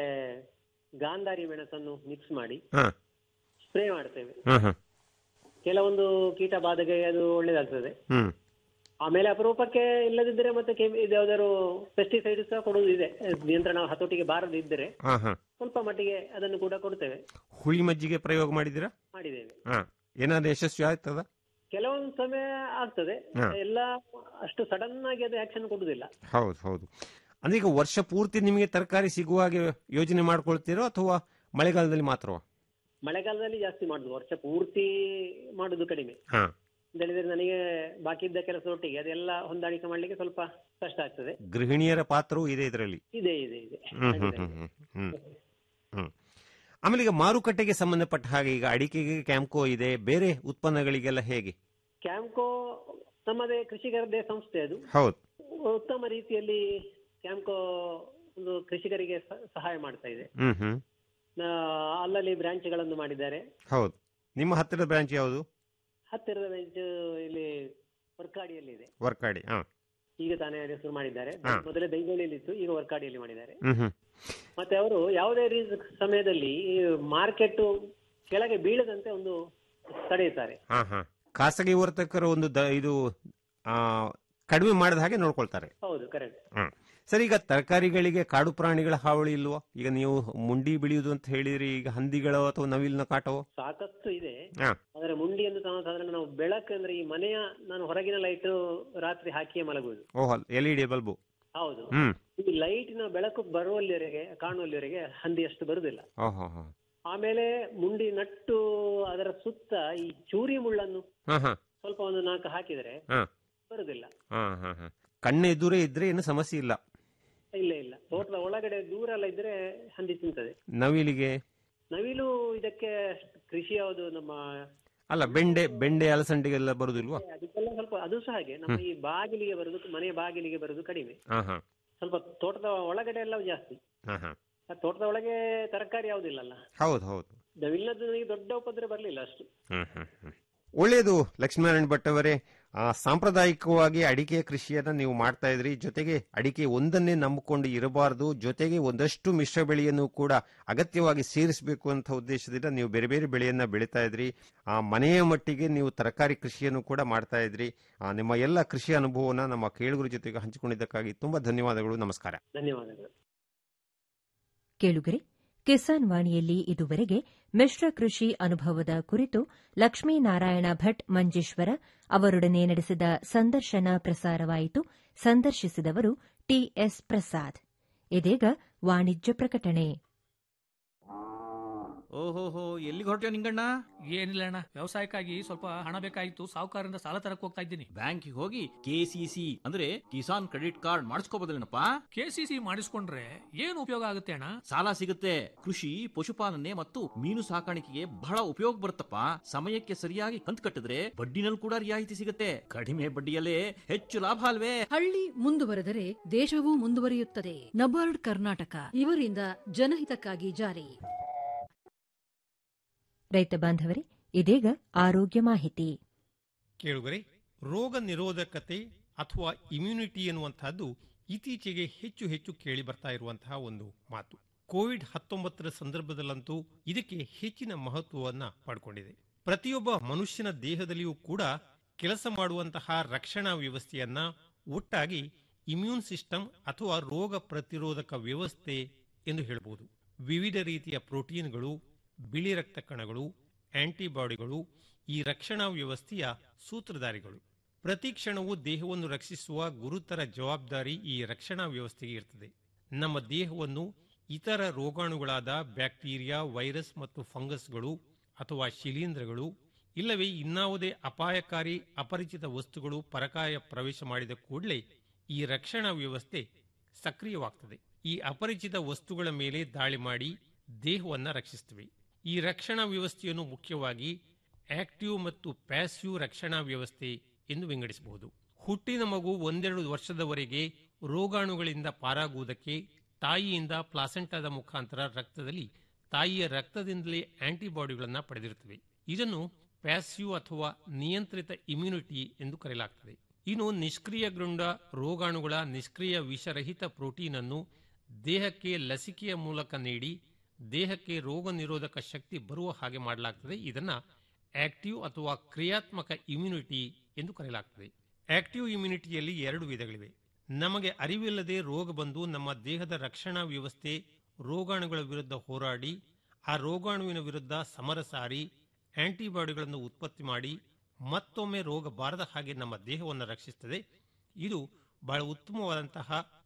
ಗಾಂಧಾರಿ ಮೆಣಸನ್ನು ಮಿಕ್ಸ್ ಮಾಡಿ ಹಾ ಸ್ಪ್ರೇ ಮಾಡ್ತೇವೆ ಹಾ ಹಾ ಕೆಲವೊಂದು ಕೀಟ ಬಾಧೆಗೆ ಅದು ಒಳ್ಳೇದಾಗ್ತದೆ ಹ್ಮ್ ಆಮೇಲೆ ಅಪರೂಪಕ್ಕೆ ಇಲ್ಲದಿದ್ದರೆ ಮತ್ತೆ ಕೆಮಿ ಇದು ಯಾವ್ದಾದ್ರು ಪೆಸ್ಟಿಸೈಡ್ ಸಹ ಕೊಡುವುದು ಇದೆ ನಿಯಂತ್ರಣ ಹತೋಟಿಗೆ ಬಾರದಿದ್ದರೆ ಹಾ ಹಾ ಸ್ವಲ್ಪ ಮಟ್ಟಿಗೆ ಅದನ್ನು ಕೂಡ ಕೊಡ್ತೇವೆ ಹುಳಿ ಮಜ್ಜಿಗೆ ಪ್ರಯೋಗ ಮಾಡಿದ್ದೀರಾ ಮಾಡಿದ್ದೇವೆ ಹಾ ಏನಾದ್ರು ಯಶಸ್ವಿ ಆಗ್ತದ ಕೆಲವೊಂದು ಸಮಯ ಆಗ್ತದೆ ಹಾ. ಎಲ್ಲ ಅಷ್ಟು ಸಡನ್ ಆಗಿ ಅದು ಆಕ್ಷನ್ ಕೊಡುದಿಲ್ಲ ಹೌದು ಹೌದು ಅಂದ್ರೆ ಈಗ ವರ್ಷ ಪೂರ್ತಿ ನಿಮಗೆ ತರಕಾರಿ ಸಿಗುವ ಹಾಗೆ ಯೋಜನೆ ಮಾಡ್ಕೊಳ್ತೀರೋ ಅಥವಾ ಮಳೆಗಾಲದಲ್ಲಿ ಮಾತ್ರವಾ ಮಳೆಗಾಲದಲ್ಲಿ ಜಾಸ್ತಿ ಮಾಡುದು ವರ್ಷ ಪೂರ್ತಿ ಮಾಡುದು ಕಡಿಮೆ ಹಾ ಅಂತ ಹೇಳಿದ್ರೆ ನನಗೆ ಬಾಕಿ ಇದ್ದ ಕೆಲಸದೊಟ್ಟಿಗೆ ಅದೆಲ್ಲ ಹೊಂದಾಣಿಕೆ ಮಾಡ್ಲಿಕ್ಕೆ ಸ್ವಲ್ಪ ಕಷ್ಟ ಆಗ್ತದೆ ಗೃಹಿಣಿಯರ ಪಾತ್ರವೂ ಇದೆ ಇದರಲ್ಲಿ ಇದೆ ಇದೆ ಇದೆ ಹ್ಮ್ ಹ್ಮ್ ಹ್ಮ್ ಹ್ಮ್ ಹ್ಮ್ ಹ್ಮ್ ಆಮೇಲೆ ಈಗ ಮಾರುಕಟ್ಟೆಗೆ ಸಂಬಂಧಪಟ್ಟ ಹಾಗೆ ಈಗ ಅಡಿಕೆಗೆ ಕ್ಯಾಂಪ್ಕೋ ಇದೆ ಬೇರೆ ಉತ್ಪನ್ನಗಳಿಗೆಲ್ಲ ಹೇಗೆ ಕ್ಯಾಂಪ್ಕೋ ನಮ್ಮದೇ ಕೃಷಿಕರದೇ ಸಂಸ್ಥೆ ಅದು ಹೌದು ಉತ್ತಮ ರೀತಿಯಲ್ಲಿ ಕ್ಯಾಂಪ್ಕೋ ಒಂದು ಕೃಷಿಕರಿಗೆ ಸ- ಸಹಾಯ ಮಾಡ್ತಾ ಇದೆ ಹ್ಮ್ ಹ್ಮ್ ಆ, ಅಲ್ಲಲ್ಲಿ ಬ್ರಾಂಚ್ಗಳನ್ನು ಮಾಡಿದ್ದಾರೆ ಹೌದು ನಿಮ್ಮ ಹತ್ತಿರದ ಬ್ರಾಂಚ್ ಯಾವುದು ಹತ್ತಿರದ ಬ್ರಾಂಚ್ ಇಲ್ಲಿ ವರ್ಕಾಡಿಯಲ್ಲಿ ಇದೆ ವರ್ಕಾಡಿ ಹಾ ಈಗ ತಾನೇ ಅದು ಶುರು ಮಾಡಿದ್ದಾರೆ ಹಾ. ಮೊದಲೇ ಬೆಂಗಳೂರಿಯಲ್ಲಿ ಇತ್ತು ಈಗ ವರ್ಕಾಡಿಯಲ್ಲಿ ಮಾಡಿದ್ದಾರೆ ಹ್ಮ್ ಹ್ಮ್ ಮತ್ತೆ ಅವರು ಯಾವುದೇ ರೀತಿ ಸಮಯದಲ್ಲಿ ಮಾರ್ಕೆಟ್ ಕೆಳಗೆ ಬೀಳದಂತೆ ಒಂದು ತಡೆಯುತ್ತಾರೆ ಹಾ ಹಾ ಖಾಸಗಿ ವರ್ತಕರ ಒಂದು ದ ಇದು ಆ, ಕಡಿಮೆ ಮಾಡದ ಹಾಗೆ ನೋಡ್ಕೊಳ್ತಾರೆ ಹೌದು ಕರೆಕ್ಟ್ ಹ್ಮ್ ಸರ್ ಈಗ ತರಕಾರಿಗಳಿಗೆ ಕಾಡು ಪ್ರಾಣಿಗಳ ಹಾವಳಿ ಇಲ್ವಾ ಈಗ ನೀವು ಮುಂಡಿ ಬೆಳೆಯುವುದು ಅಂತ ಹೇಳಿದ್ರಿ ಈಗ ಹಂದಿಗಳು ಅಥವಾ ನವಿಲಿನ ಕಾಟವೋ ಸಾಕಷ್ಟು ಇದೆ ಹಾ ಆದರೆ ಮುಂಡಿಯನ್ನು ನಾವು ಸಾಧಾರಣ ನಾವು ಬೆಳಕು ಅಂದ್ರೆ ಈ ಮನೆಯ ನಾನು ಹೊರಗಿನ ಲೈಟ್ ರಾತ್ರಿ ಹಾಕಿಯೇ ಮಲಗುವುದು ಓಹ್ ಎಲ್ ಇ ಡಿ ಬಲ್ಬು ಹೌದು ಹ್ಮ್ ಈ ಲೈಟಿನ ಬೆಳಕು ಬರುವಲ್ಲಿವರೆಗೆ ಕಾಣುವಲ್ಲಿವರೆಗೆ ಹಂದಿ ಅಷ್ಟು ಬರುದಿಲ್ಲ ಓಹೋ ಹೋ ಆಮೇಲೆ ಮುಂಡಿ ನಟ್ಟು ಅದರ ಸುತ್ತ ಈ ಚೂರಿ ಮುಳ್ಳನ್ನು ಹಾ ಹಾ ಸ್ವಲ್ಪ ಒಂದು ನಾಲ್ಕು ಹಾಕಿದರೆ ಹಾ ಬರುದಿಲ್ಲ ಹಾ ಹಾ ಹಾ ಕಣ್ಣು ಎದುರೇ ಇದ್ರೆ ಏನು ಸಮಸ್ಯೆ ಇಲ್ಲ ಇಲ್ಲ ಇಲ್ಲ ತೋಟದ ಒಳಗಡೆ ದೂರ ಎಲ್ಲ ಇದ್ರೆ ಹಂದಿ ತಿಂತದೆ ನವಿಲಿಗೆ ನವಿಲು ಇದಕ್ಕೆ ಕೃಷಿ ಯಾವುದು ನಮ್ಮ ಅಲ್ಲ ಬೆಂಡೆ ಬೆಂಡೆ ಅಲಸಂಡೆಗೆಲ್ಲ ಬರುದಿಲ್ವಾ ಅದಕ್ಕೆಲ್ಲ ಸ್ವಲ್ಪ ಅದು ಸಹ ಹಾಗೆ ನಮ್ಮ ಈ ಬಾಗಿಲಿಗೆ ಬರುದು ಮನೆಯ ಬಾಗಿಲಿಗೆ ಬರುದು ಕಡಿಮೆ ಹಾ ಹಾ ಸ್ವಲ್ಪ ತೋಟದ ಒಳಗಡೆ ಎಲ್ಲ ಜಾಸ್ತಿ ಹಾ ಹಾ ಆ ತೋಟದ ಒಳಗೆ ತರಕಾರಿ ಯಾವುದಿಲ್ಲಲ್ಲ ಹೌದು ಹೌದು ನವಿಲದ್ದು ನನಗೆ ದೊಡ್ಡ ಉಪದ್ರ ಬರಲಿಲ್ಲ ಅಷ್ಟು ಹ್ಮ್ ಹ್ಮ್ ಹ್ಮ್ ಒಳ್ಳೆಯದು ಲಕ್ಷ್ಮೀನಾರಾಯಣ ಭಟ್ ಅವರೇ ಆ, ಸಾಂಪ್ರದಾಯಿಕವಾಗಿ ಅಡಿಕೆ ಕೃಷಿಯನ್ನ ನೀವು ಮಾಡ್ತಾ ಇದ್ರಿ ಜೊತೆಗೆ ಅಡಿಕೆ ಒಂದನ್ನೇ ನಂಬಿಕೊಂಡು ಇರಬಾರದು ಜೊತೆಗೆ ಒಂದಷ್ಟು ಮಿಶ್ರ ಬೆಳೆಯನ್ನು ಕೂಡ ಅಗತ್ಯವಾಗಿ ಸೇರಿಸಬೇಕು ಅಂತ ಉದ್ದೇಶದಿಂದ ನೀವು ಬೇರೆ ಬೇರೆ ಬೆಳೆಯನ್ನ ಬೆಳೀತಾ ಇದ್ರಿ ಆ ಮನೆಯ ಮಟ್ಟಿಗೆ ನೀವು ತರಕಾರಿ ಕೃಷಿಯನ್ನು ಕೂಡ ಮಾಡ್ತಾ ಇದ್ರಿ ಆ, ನಿಮ್ಮ ಎಲ್ಲ ಕೃಷಿ ಅನುಭವನ ನಮ್ಮ ಕೇಳುಗರ ಜೊತೆಗೆ ಹಂಚಿಕೊಂಡಿದ್ದಕ್ಕಾಗಿ ತುಂಬಾ ಧನ್ಯವಾದಗಳು ನಮಸ್ಕಾರ ಧನ್ಯವಾದಗಳು ಕೇಳುಗರೆ ಕಿಸಾನ್ ವಾಣಿಯಲ್ಲಿ ಇದುವರೆಗೆ ಮಿಶ್ರ ಕೃಷಿ ಅನುಭವದ ಕುರಿತು ಲಕ್ಷ್ಮೀನಾರಾಯಣ ಭಟ್ ಮಂಜೇಶ್ವರ ಅವರೊಡನೆ ನಡೆಸಿದ ಸಂದರ್ಶನ ಪ್ರಸಾರವಾಯಿತು ಸಂದರ್ಶಿಸಿದವರು ಟಿಎಸ್ ಪ್ರಸಾದ್ ಇದೀಗ ವಾಣಿಜ್ಯ ಪ್ರಕಟಣೆ ಓಹೋಹೋ ಎಲ್ಲಿಗೆ ಹೊರಟ್ಯೋ ನಿಂಗಣ್ಣ ಏನಿಲ್ಲ ಅಣ್ಣ ವ್ಯವಸಾಯಕ್ಕಾಗಿ ಸ್ವಲ್ಪ ಹಣ ಬೇಕಾಗಿತ್ತು ಸಾಹುಕಾರರಿಂದ ಸಾಲ ತರಕ್ ಹೋಗ್ತಾ ಇದ್ದೀನಿ ಬ್ಯಾಂಕಿಗೆ ಹೋಗಿ ಕೆಸಿಸಿ ಅಂದ್ರೆ ಕಿಸಾನ್ ಕ್ರೆಡಿಟ್ ಕಾರ್ಡ್ ಮಾಡಿಸ್ಕೋಬೋದಲ್ಲೇನಪ್ಪ ಕೆಸಿಸಿ ಮಾಡಿಸ್ಕೊಂಡ್ರೆ ಏನು ಉಪಯೋಗ ಆಗುತ್ತೆ ಅಣ್ಣ ಸಾಲ ಸಿಗುತ್ತೆ ಕೃಷಿ ಪಶುಪಾಲನೆ ಮತ್ತು ಮೀನು ಸಾಕಾಣಿಕೆಗೆ ಬಹಳ ಉಪಯೋಗ ಬರುತ್ತಪ್ಪ ಸಮಯಕ್ಕೆ ಸರಿಯಾಗಿ ಕಂತು ಕಟ್ಟಿದ್ರೆ ಬಡ್ಡಿನಲ್ಲಿ ಕೂಡ ರಿಯಾಯಿತಿ ಸಿಗುತ್ತೆ ಕಡಿಮೆ ಬಡ್ಡಿಯಲ್ಲೇ ಹೆಚ್ಚು ಲಾಭ ಅಲ್ವೇ ಹಳ್ಳಿ ಮುಂದುವರೆದರೆ ದೇಶವೂ ಮುಂದುವರಿಯುತ್ತದೆ ನಬಾರ್ಡ್ ಕರ್ನಾಟಕ ಇವರಿಂದ ಜನಹಿತಕ್ಕಾಗಿ ಜಾರಿ ರೈತ ಬಾಂಧವರೇ ಇದೀಗ ಆರೋಗ್ಯ ಮಾಹಿತಿ ಕೇಳುಗರೆ ರೋಗ ನಿರೋಧಕತೆ ಅಥವಾ ಇಮ್ಯುನಿಟಿ ಎನ್ನುವಂತಹದ್ದು ಇತ್ತೀಚೆಗೆ ಹೆಚ್ಚು ಹೆಚ್ಚು ಕೇಳಿ ಬರ್ತಾ ಇರುವಂತಹ ಒಂದು ಮಾತು ಕೋವಿಡ್ ಹತ್ತೊಂಬತ್ತರ ಸಂದರ್ಭದಲ್ಲಂತೂ ಇದಕ್ಕೆ ಹೆಚ್ಚಿನ ಮಹತ್ವವನ್ನ ಪಡ್ಕೊಂಡಿದೆ ಪ್ರತಿಯೊಬ್ಬ ಮನುಷ್ಯನ ದೇಹದಲ್ಲಿಯೂ ಕೂಡ ಕೆಲಸ ಮಾಡುವಂತಹ ರಕ್ಷಣಾ ವ್ಯವಸ್ಥೆಯನ್ನ ಒಟ್ಟಾಗಿ ಇಮ್ಯೂನ್ ಸಿಸ್ಟಮ್ ಅಥವಾ ರೋಗ ಪ್ರತಿರೋಧಕ ವ್ಯವಸ್ಥೆ ಎಂದು ಹೇಳಬಹುದು ವಿವಿಧ ರೀತಿಯ ಪ್ರೋಟೀನ್ಗಳು ಬಿಳಿ ರಕ್ತ ಕಣಗಳು ಆಂಟಿಬಾಡಿಗಳು ಈ ರಕ್ಷಣಾ ವ್ಯವಸ್ಥೆಯ ಸೂತ್ರಧಾರಿಗಳು ಪ್ರತಿ ಕ್ಷಣವೂ ದೇಹವನ್ನು ರಕ್ಷಿಸುವ ಗುರುತರ ಜವಾಬ್ದಾರಿ ಈ ರಕ್ಷಣಾ ವ್ಯವಸ್ಥೆಗೆ ಇರ್ತದೆ ನಮ್ಮ ದೇಹವನ್ನು ಇತರ ರೋಗಾಣುಗಳಾದ ಬ್ಯಾಕ್ಟೀರಿಯಾ ವೈರಸ್ ಮತ್ತು ಫಂಗಸ್ಗಳು ಅಥವಾ ಶಿಲೀಂಧ್ರಗಳು ಇಲ್ಲವೇ ಇನ್ನಾವುದೇ ಅಪಾಯಕಾರಿ ಅಪರಿಚಿತ ವಸ್ತುಗಳು ಪರಕಾಯ ಪ್ರವೇಶ ಮಾಡಿದ ಕೂಡಲೇ ಈ ರಕ್ಷಣಾ ವ್ಯವಸ್ಥೆ ಸಕ್ರಿಯವಾಗ್ತದೆ ಈ ಅಪರಿಚಿತ ವಸ್ತುಗಳ ಮೇಲೆ ದಾಳಿ ಮಾಡಿ ದೇಹವನ್ನ ರಕ್ಷಿಸುತ್ತವೆ ಈ ರಕ್ಷಣಾ ವ್ಯವಸ್ಥೆಯನ್ನು ಮುಖ್ಯವಾಗಿ ಆಕ್ಟಿವ್ ಮತ್ತು ಪ್ಯಾಸಿವ್ ರಕ್ಷಣಾ ವ್ಯವಸ್ಥೆ ಎಂದು ವಿಂಗಡಿಸಬಹುದು ಹುಟ್ಟಿನ ಮಗು ಒಂದೆರಡು ವರ್ಷದವರೆಗೆ ರೋಗಾಣುಗಳಿಂದ ಪಾರಾಗುವುದಕ್ಕೆ ತಾಯಿಯಿಂದ ಪ್ಲಾಸೆಂಟಾದ ಮುಖಾಂತರ ರಕ್ತದಲ್ಲಿ ತಾಯಿಯ ರಕ್ತದಿಂದಲೇ ಆಂಟಿಬಾಡಿಗಳನ್ನು ಪಡೆದಿರುತ್ತವೆ ಇದನ್ನು ಪ್ಯಾಸಿವ್ ಅಥವಾ ನಿಯಂತ್ರಿತ ಇಮ್ಯುನಿಟಿ ಎಂದು ಕರೆಯಲಾಗ್ತದೆ ಇನ್ನು ನಿಷ್ಕ್ರಿಯಗೊಂಡ ರೋಗಾಣುಗಳ ನಿಷ್ಕ್ರಿಯ ವಿಷರಹಿತ ಪ್ರೋಟೀನ್ ಅನ್ನು ದೇಹಕ್ಕೆ ಲಸಿಕೆಯ ಮೂಲಕ ನೀಡಿ ದೇಹಕ್ಕೆ ರೋಗ ನಿರೋಧಕ ಶಕ್ತಿ ಬರುವ ಹಾಗೆ ಮಾಡಲಾಗ್ತದೆ ಇದನ್ನ ಆಕ್ಟಿವ್ ಅಥವಾ ಕ್ರಿಯಾತ್ಮಕ ಇಮ್ಯುನಿಟಿ ಎಂದು ಕರೆಯಲಾಗ್ತದೆ ಆಕ್ಟಿವ್ ಇಮ್ಯುನಿಟಿಯಲ್ಲಿ ಎರಡು ವಿಧಗಳಿವೆ ನಮಗೆ ಅರಿವಿಲ್ಲದೆ ರೋಗ ಬಂದು ನಮ್ಮ ದೇಹದ ರಕ್ಷಣಾ ವ್ಯವಸ್ಥೆ ರೋಗಾಣುಗಳ ವಿರುದ್ಧ ಹೋರಾಡಿ ಆ ರೋಗಾಣುವಿನ ವಿರುದ್ಧ ಸಮರ ಸಾರಿ ಆಂಟಿಬಾಡಿಗಳನ್ನು ಉತ್ಪತ್ತಿ ಮಾಡಿ ಮತ್ತೊಮ್ಮೆ ರೋಗ ಬಾರದ ಹಾಗೆ ನಮ್ಮ ದೇಹವನ್ನು ರಕ್ಷಿಸುತ್ತದೆ ಇದು ಬಹಳ ಉತ್ತಮವಾದಂತಹ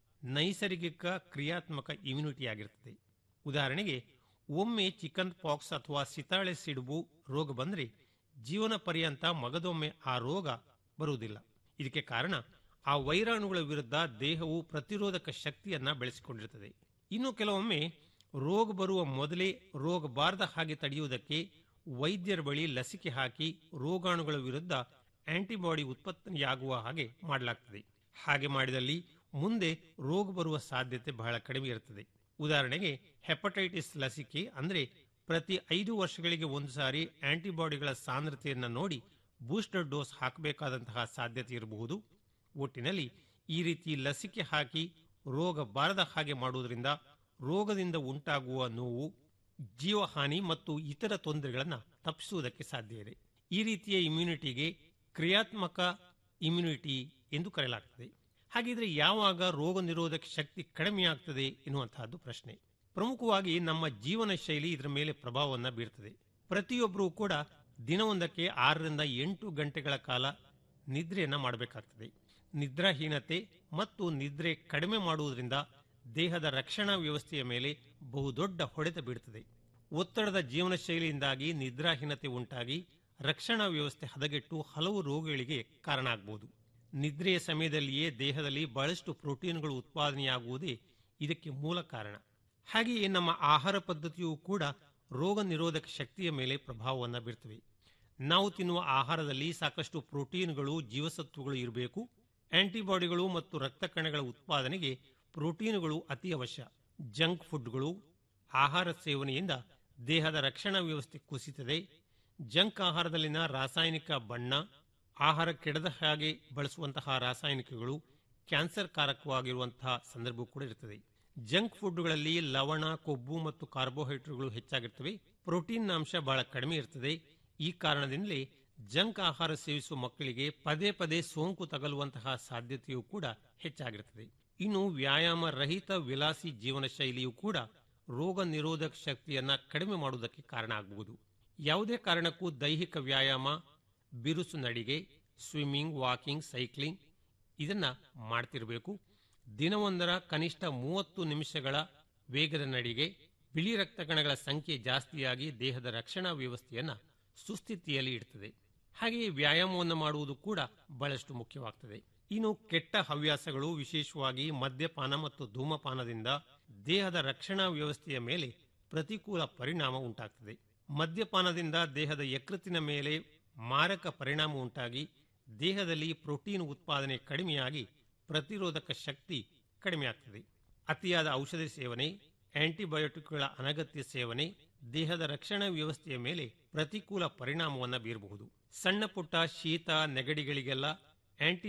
ನೈಸರ್ಗಿಕ ಕ್ರಿಯಾತ್ಮಕ ಇಮ್ಯುನಿಟಿ ಆಗಿರುತ್ತದೆ ಉದಾಹರಣೆಗೆ ಒಮ್ಮೆ ಚಿಕನ್ ಪಾಕ್ಸ್ ಅಥವಾ ಸಿತಾಳೆ ಸಿಡುಬು ರೋಗ ಬಂದರೆ ಜೀವನ ಪರ್ಯಂತ ಮಗದೊಮ್ಮೆ ಆ ರೋಗ ಬರುವುದಿಲ್ಲ ಇದಕ್ಕೆ ಕಾರಣ ಆ ವೈರಾಣುಗಳ ವಿರುದ್ಧ ದೇಹವು ಪ್ರತಿರೋಧಕ ಶಕ್ತಿಯನ್ನ ಬೆಳೆಸಿಕೊಂಡಿರುತ್ತದೆ ಇನ್ನು ಕೆಲವೊಮ್ಮೆ ರೋಗ ಬರುವ ಮೊದಲೇ ರೋಗ ಬಾರದ ಹಾಗೆ ತಡೆಯುವುದಕ್ಕೆ ವೈದ್ಯರ ಬಳಿ ಲಸಿಕೆ ಹಾಕಿ ರೋಗಾಣುಗಳ ವಿರುದ್ಧ ಆಂಟಿಬಾಡಿ ಉತ್ಪತ್ತಿಯಾಗುವ ಹಾಗೆ ಮಾಡಲಾಗ್ತದೆ ಹಾಗೆ ಮಾಡಿದಲ್ಲಿ ಮುಂದೆ ರೋಗ ಬರುವ ಸಾಧ್ಯತೆ ಬಹಳ ಕಡಿಮೆ ಇರುತ್ತದೆ ಉದಾಹರಣೆಗೆ ಹೆಪಟೈಟಿಸ್ ಲಸಿಕೆ ಅಂದ್ರೆ ಪ್ರತಿ ಐದು ವರ್ಷಗಳಿಗೆ ಒಂದು ಸಾರಿ ಆಂಟಿಬಾಡಿಗಳ ಸಾಂದ್ರತೆಯನ್ನು ನೋಡಿ ಬೂಸ್ಟರ್ ಡೋಸ್ ಹಾಕಬೇಕಾದಂತಹ ಸಾಧ್ಯತೆ ಇರಬಹುದು ಒಟ್ಟಿನಲ್ಲಿ ಈ ರೀತಿ ಲಸಿಕೆ ಹಾಕಿ ರೋಗ ಬಾರದ ಹಾಗೆ ಮಾಡುವುದರಿಂದ ರೋಗದಿಂದ ಉಂಟಾಗುವ ನೋವು ಜೀವಹಾನಿ ಮತ್ತು ಇತರ ತೊಂದರೆಗಳನ್ನು ತಪ್ಪಿಸುವುದಕ್ಕೆ ಸಾಧ್ಯ ಇದೆ ಈ ರೀತಿಯ ಇಮ್ಯುನಿಟಿಗೆ ಕ್ರಿಯಾತ್ಮಕ ಇಮ್ಯುನಿಟಿ ಎಂದು ಕರೆಯಲಾಗ್ತದೆ ಹಾಗಿದ್ರೆ ಯಾವಾಗ ರೋಗ ನಿರೋಧಕ ಶಕ್ತಿ ಕಡಿಮೆಯಾಗ್ತದೆ ಎನ್ನುವಂತಹದ್ದು ಪ್ರಶ್ನೆ ಪ್ರಮುಖವಾಗಿ ನಮ್ಮ ಜೀವನ ಶೈಲಿ ಇದರ ಮೇಲೆ ಪ್ರಭಾವವನ್ನು ಬೀರ್ತದೆ ಪ್ರತಿಯೊಬ್ಬರೂ ಕೂಡ ದಿನವೊಂದಕ್ಕೆ ಆರರಿಂದ ಎಂಟು ಗಂಟೆಗಳ ಕಾಲ ನಿದ್ರೆಯನ್ನ ಮಾಡಬೇಕಾಗ್ತದೆ ನಿದ್ರಾಹೀನತೆ ಮತ್ತು ನಿದ್ರೆ ಕಡಿಮೆ ಮಾಡುವುದರಿಂದ ದೇಹದ ರಕ್ಷಣಾ ವ್ಯವಸ್ಥೆಯ ಮೇಲೆ ಬಹುದೊಡ್ಡ ಹೊಡೆತ ಬೀಳುತ್ತದೆ ಒತ್ತಡದ ಜೀವನ ಶೈಲಿಯಿಂದಾಗಿ ನಿದ್ರಾಹೀನತೆ ಉಂಟಾಗಿ ರಕ್ಷಣಾ ವ್ಯವಸ್ಥೆ ಹದಗೆಟ್ಟು ಹಲವು ರೋಗಗಳಿಗೆ ಕಾರಣ ಆಗಬಹುದು ನಿದ್ರೆಯ ಸಮಯದಲ್ಲಿಯೇ ದೇಹದಲ್ಲಿ ಬಹಳಷ್ಟು ಪ್ರೋಟೀನ್ಗಳು ಉತ್ಪಾದನೆಯಾಗುವುದೇ ಇದಕ್ಕೆ ಮೂಲ ಕಾರಣ ಹಾಗೆಯೇ ನಮ್ಮ ಆಹಾರ ಪದ್ಧತಿಯೂ ಕೂಡ ರೋಗ ನಿರೋಧಕ ಶಕ್ತಿಯ ಮೇಲೆ ಪ್ರಭಾವವನ್ನು ಬೀರ್ತವೆ ನಾವು ತಿನ್ನುವ ಆಹಾರದಲ್ಲಿ ಸಾಕಷ್ಟು ಪ್ರೋಟೀನ್ಗಳು ಜೀವಸತ್ವಗಳು ಇರಬೇಕು ಆಂಟಿಬಾಡಿಗಳು ಮತ್ತು ರಕ್ತ ಕಣಗಳ ಉತ್ಪಾದನೆಗೆ ಪ್ರೋಟೀನ್ಗಳು ಅತಿ ಅವಶ್ಯ ಜಂಕ್ ಫುಡ್ಗಳು ಆಹಾರ ಸೇವನೆಯಿಂದ ದೇಹದ ರಕ್ಷಣಾ ವ್ಯವಸ್ಥೆ ಕುಸಿತದೆ ಜಂಕ್ ಆಹಾರದಲ್ಲಿನ ರಾಸಾಯನಿಕ ಬಣ್ಣ ಆಹಾರ ಕೆಡದ ಹಾಗೆ ಬಳಸುವಂತಹ ರಾಸಾಯನಿಕಗಳು ಕ್ಯಾನ್ಸರ್ ಕಾರಕವಾಗಿರುವಂತಹ ಸಂದರ್ಭ ಕೂಡ ಇರುತ್ತದೆ ಜಂಕ್ ಫುಡ್ಗಳಲ್ಲಿ ಲವಣ ಕೊಬ್ಬು ಮತ್ತು ಕಾರ್ಬೋಹೈಡ್ರೇಟ್ಗಳು ಹೆಚ್ಚಾಗಿರ್ತವೆ ಪ್ರೋಟೀನ್ ಅಂಶ ಬಹಳ ಕಡಿಮೆ ಇರ್ತದೆ ಈ ಕಾರಣದಿಂದಲೇ ಜಂಕ್ ಆಹಾರ ಸೇವಿಸುವ ಮಕ್ಕಳಿಗೆ ಪದೇ ಪದೇ ಸೋಂಕು ತಗಲುವಂತಹ ಸಾಧ್ಯತೆಯೂ ಕೂಡ ಹೆಚ್ಚಾಗಿರುತ್ತದೆ ಇನ್ನು ವ್ಯಾಯಾಮ ರಹಿತ ವಿಲಾಸಿ ಜೀವನ ಶೈಲಿಯೂ ಕೂಡ ರೋಗ ನಿರೋಧಕ ಶಕ್ತಿಯನ್ನ ಕಡಿಮೆ ಮಾಡುವುದಕ್ಕೆ ಕಾರಣ ಆಗಬಹುದು ಯಾವುದೇ ಕಾರಣಕ್ಕೂ ದೈಹಿಕ ವ್ಯಾಯಾಮ ಬಿರುಸು ನಡಿಗೆ ಸ್ವಿಮ್ಮಿಂಗ್ ವಾಕಿಂಗ್ ಸೈಕ್ಲಿಂಗ್ ಇದನ್ನ ಮಾಡ್ತಿರಬೇಕು ದಿನವೊಂದರ ಕನಿಷ್ಠ ಮೂವತ್ತು ನಿಮಿಷಗಳ ವೇಗದ ನಡಿಗೆ ಬಿಳಿ ರಕ್ತ ಕಣಗಳ ಸಂಖ್ಯೆ ಜಾಸ್ತಿಯಾಗಿ ದೇಹದ ರಕ್ಷಣಾ ವ್ಯವಸ್ಥೆಯನ್ನ ಸುಸ್ಥಿತಿಯಲ್ಲಿ ಇಡ್ತದೆ ಹಾಗೆಯೇ ವ್ಯಾಯಾಮವನ್ನು ಮಾಡುವುದು ಕೂಡ ಬಹಳಷ್ಟು ಮುಖ್ಯವಾಗ್ತದೆ ಇನ್ನು ಕೆಟ್ಟ ಹವ್ಯಾಸಗಳು ವಿಶೇಷವಾಗಿ ಮದ್ಯಪಾನ ಮತ್ತು ಧೂಮಪಾನದಿಂದ ದೇಹದ ರಕ್ಷಣಾ ವ್ಯವಸ್ಥೆಯ ಮೇಲೆ ಪ್ರತಿಕೂಲ ಪರಿಣಾಮ ಉಂಟಾಗ್ತದೆ ಮದ್ಯಪಾನದಿಂದ ದೇಹದ ಯಕೃತ್ತಿನ ಮೇಲೆ ಮಾರಕ ಪರಿಣಾಮ ಉಂಟಾಗಿ ದೇಹದಲ್ಲಿ ಪ್ರೋಟೀನ್ ಉತ್ಪಾದನೆ ಕಡಿಮೆಯಾಗಿ ಪ್ರತಿರೋಧಕ ಶಕ್ತಿ ಕಡಿಮೆಯಾಗ್ತದೆ ಅತಿಯಾದ ಔಷಧ ಸೇವನೆ ಆಂಟಿಬಯೋಟಿಕ್ಗಳ ಅನಗತ್ಯ ಸೇವನೆ ದೇಹದ ರಕ್ಷಣಾ ವ್ಯವಸ್ಥೆಯ ಮೇಲೆ ಪ್ರತಿಕೂಲ ಪರಿಣಾಮವನ್ನು ಬೀರಬಹುದು ಸಣ್ಣ ಪುಟ್ಟ ಶೀತ ನೆಗಡಿಗಳಿಗೆಲ್ಲ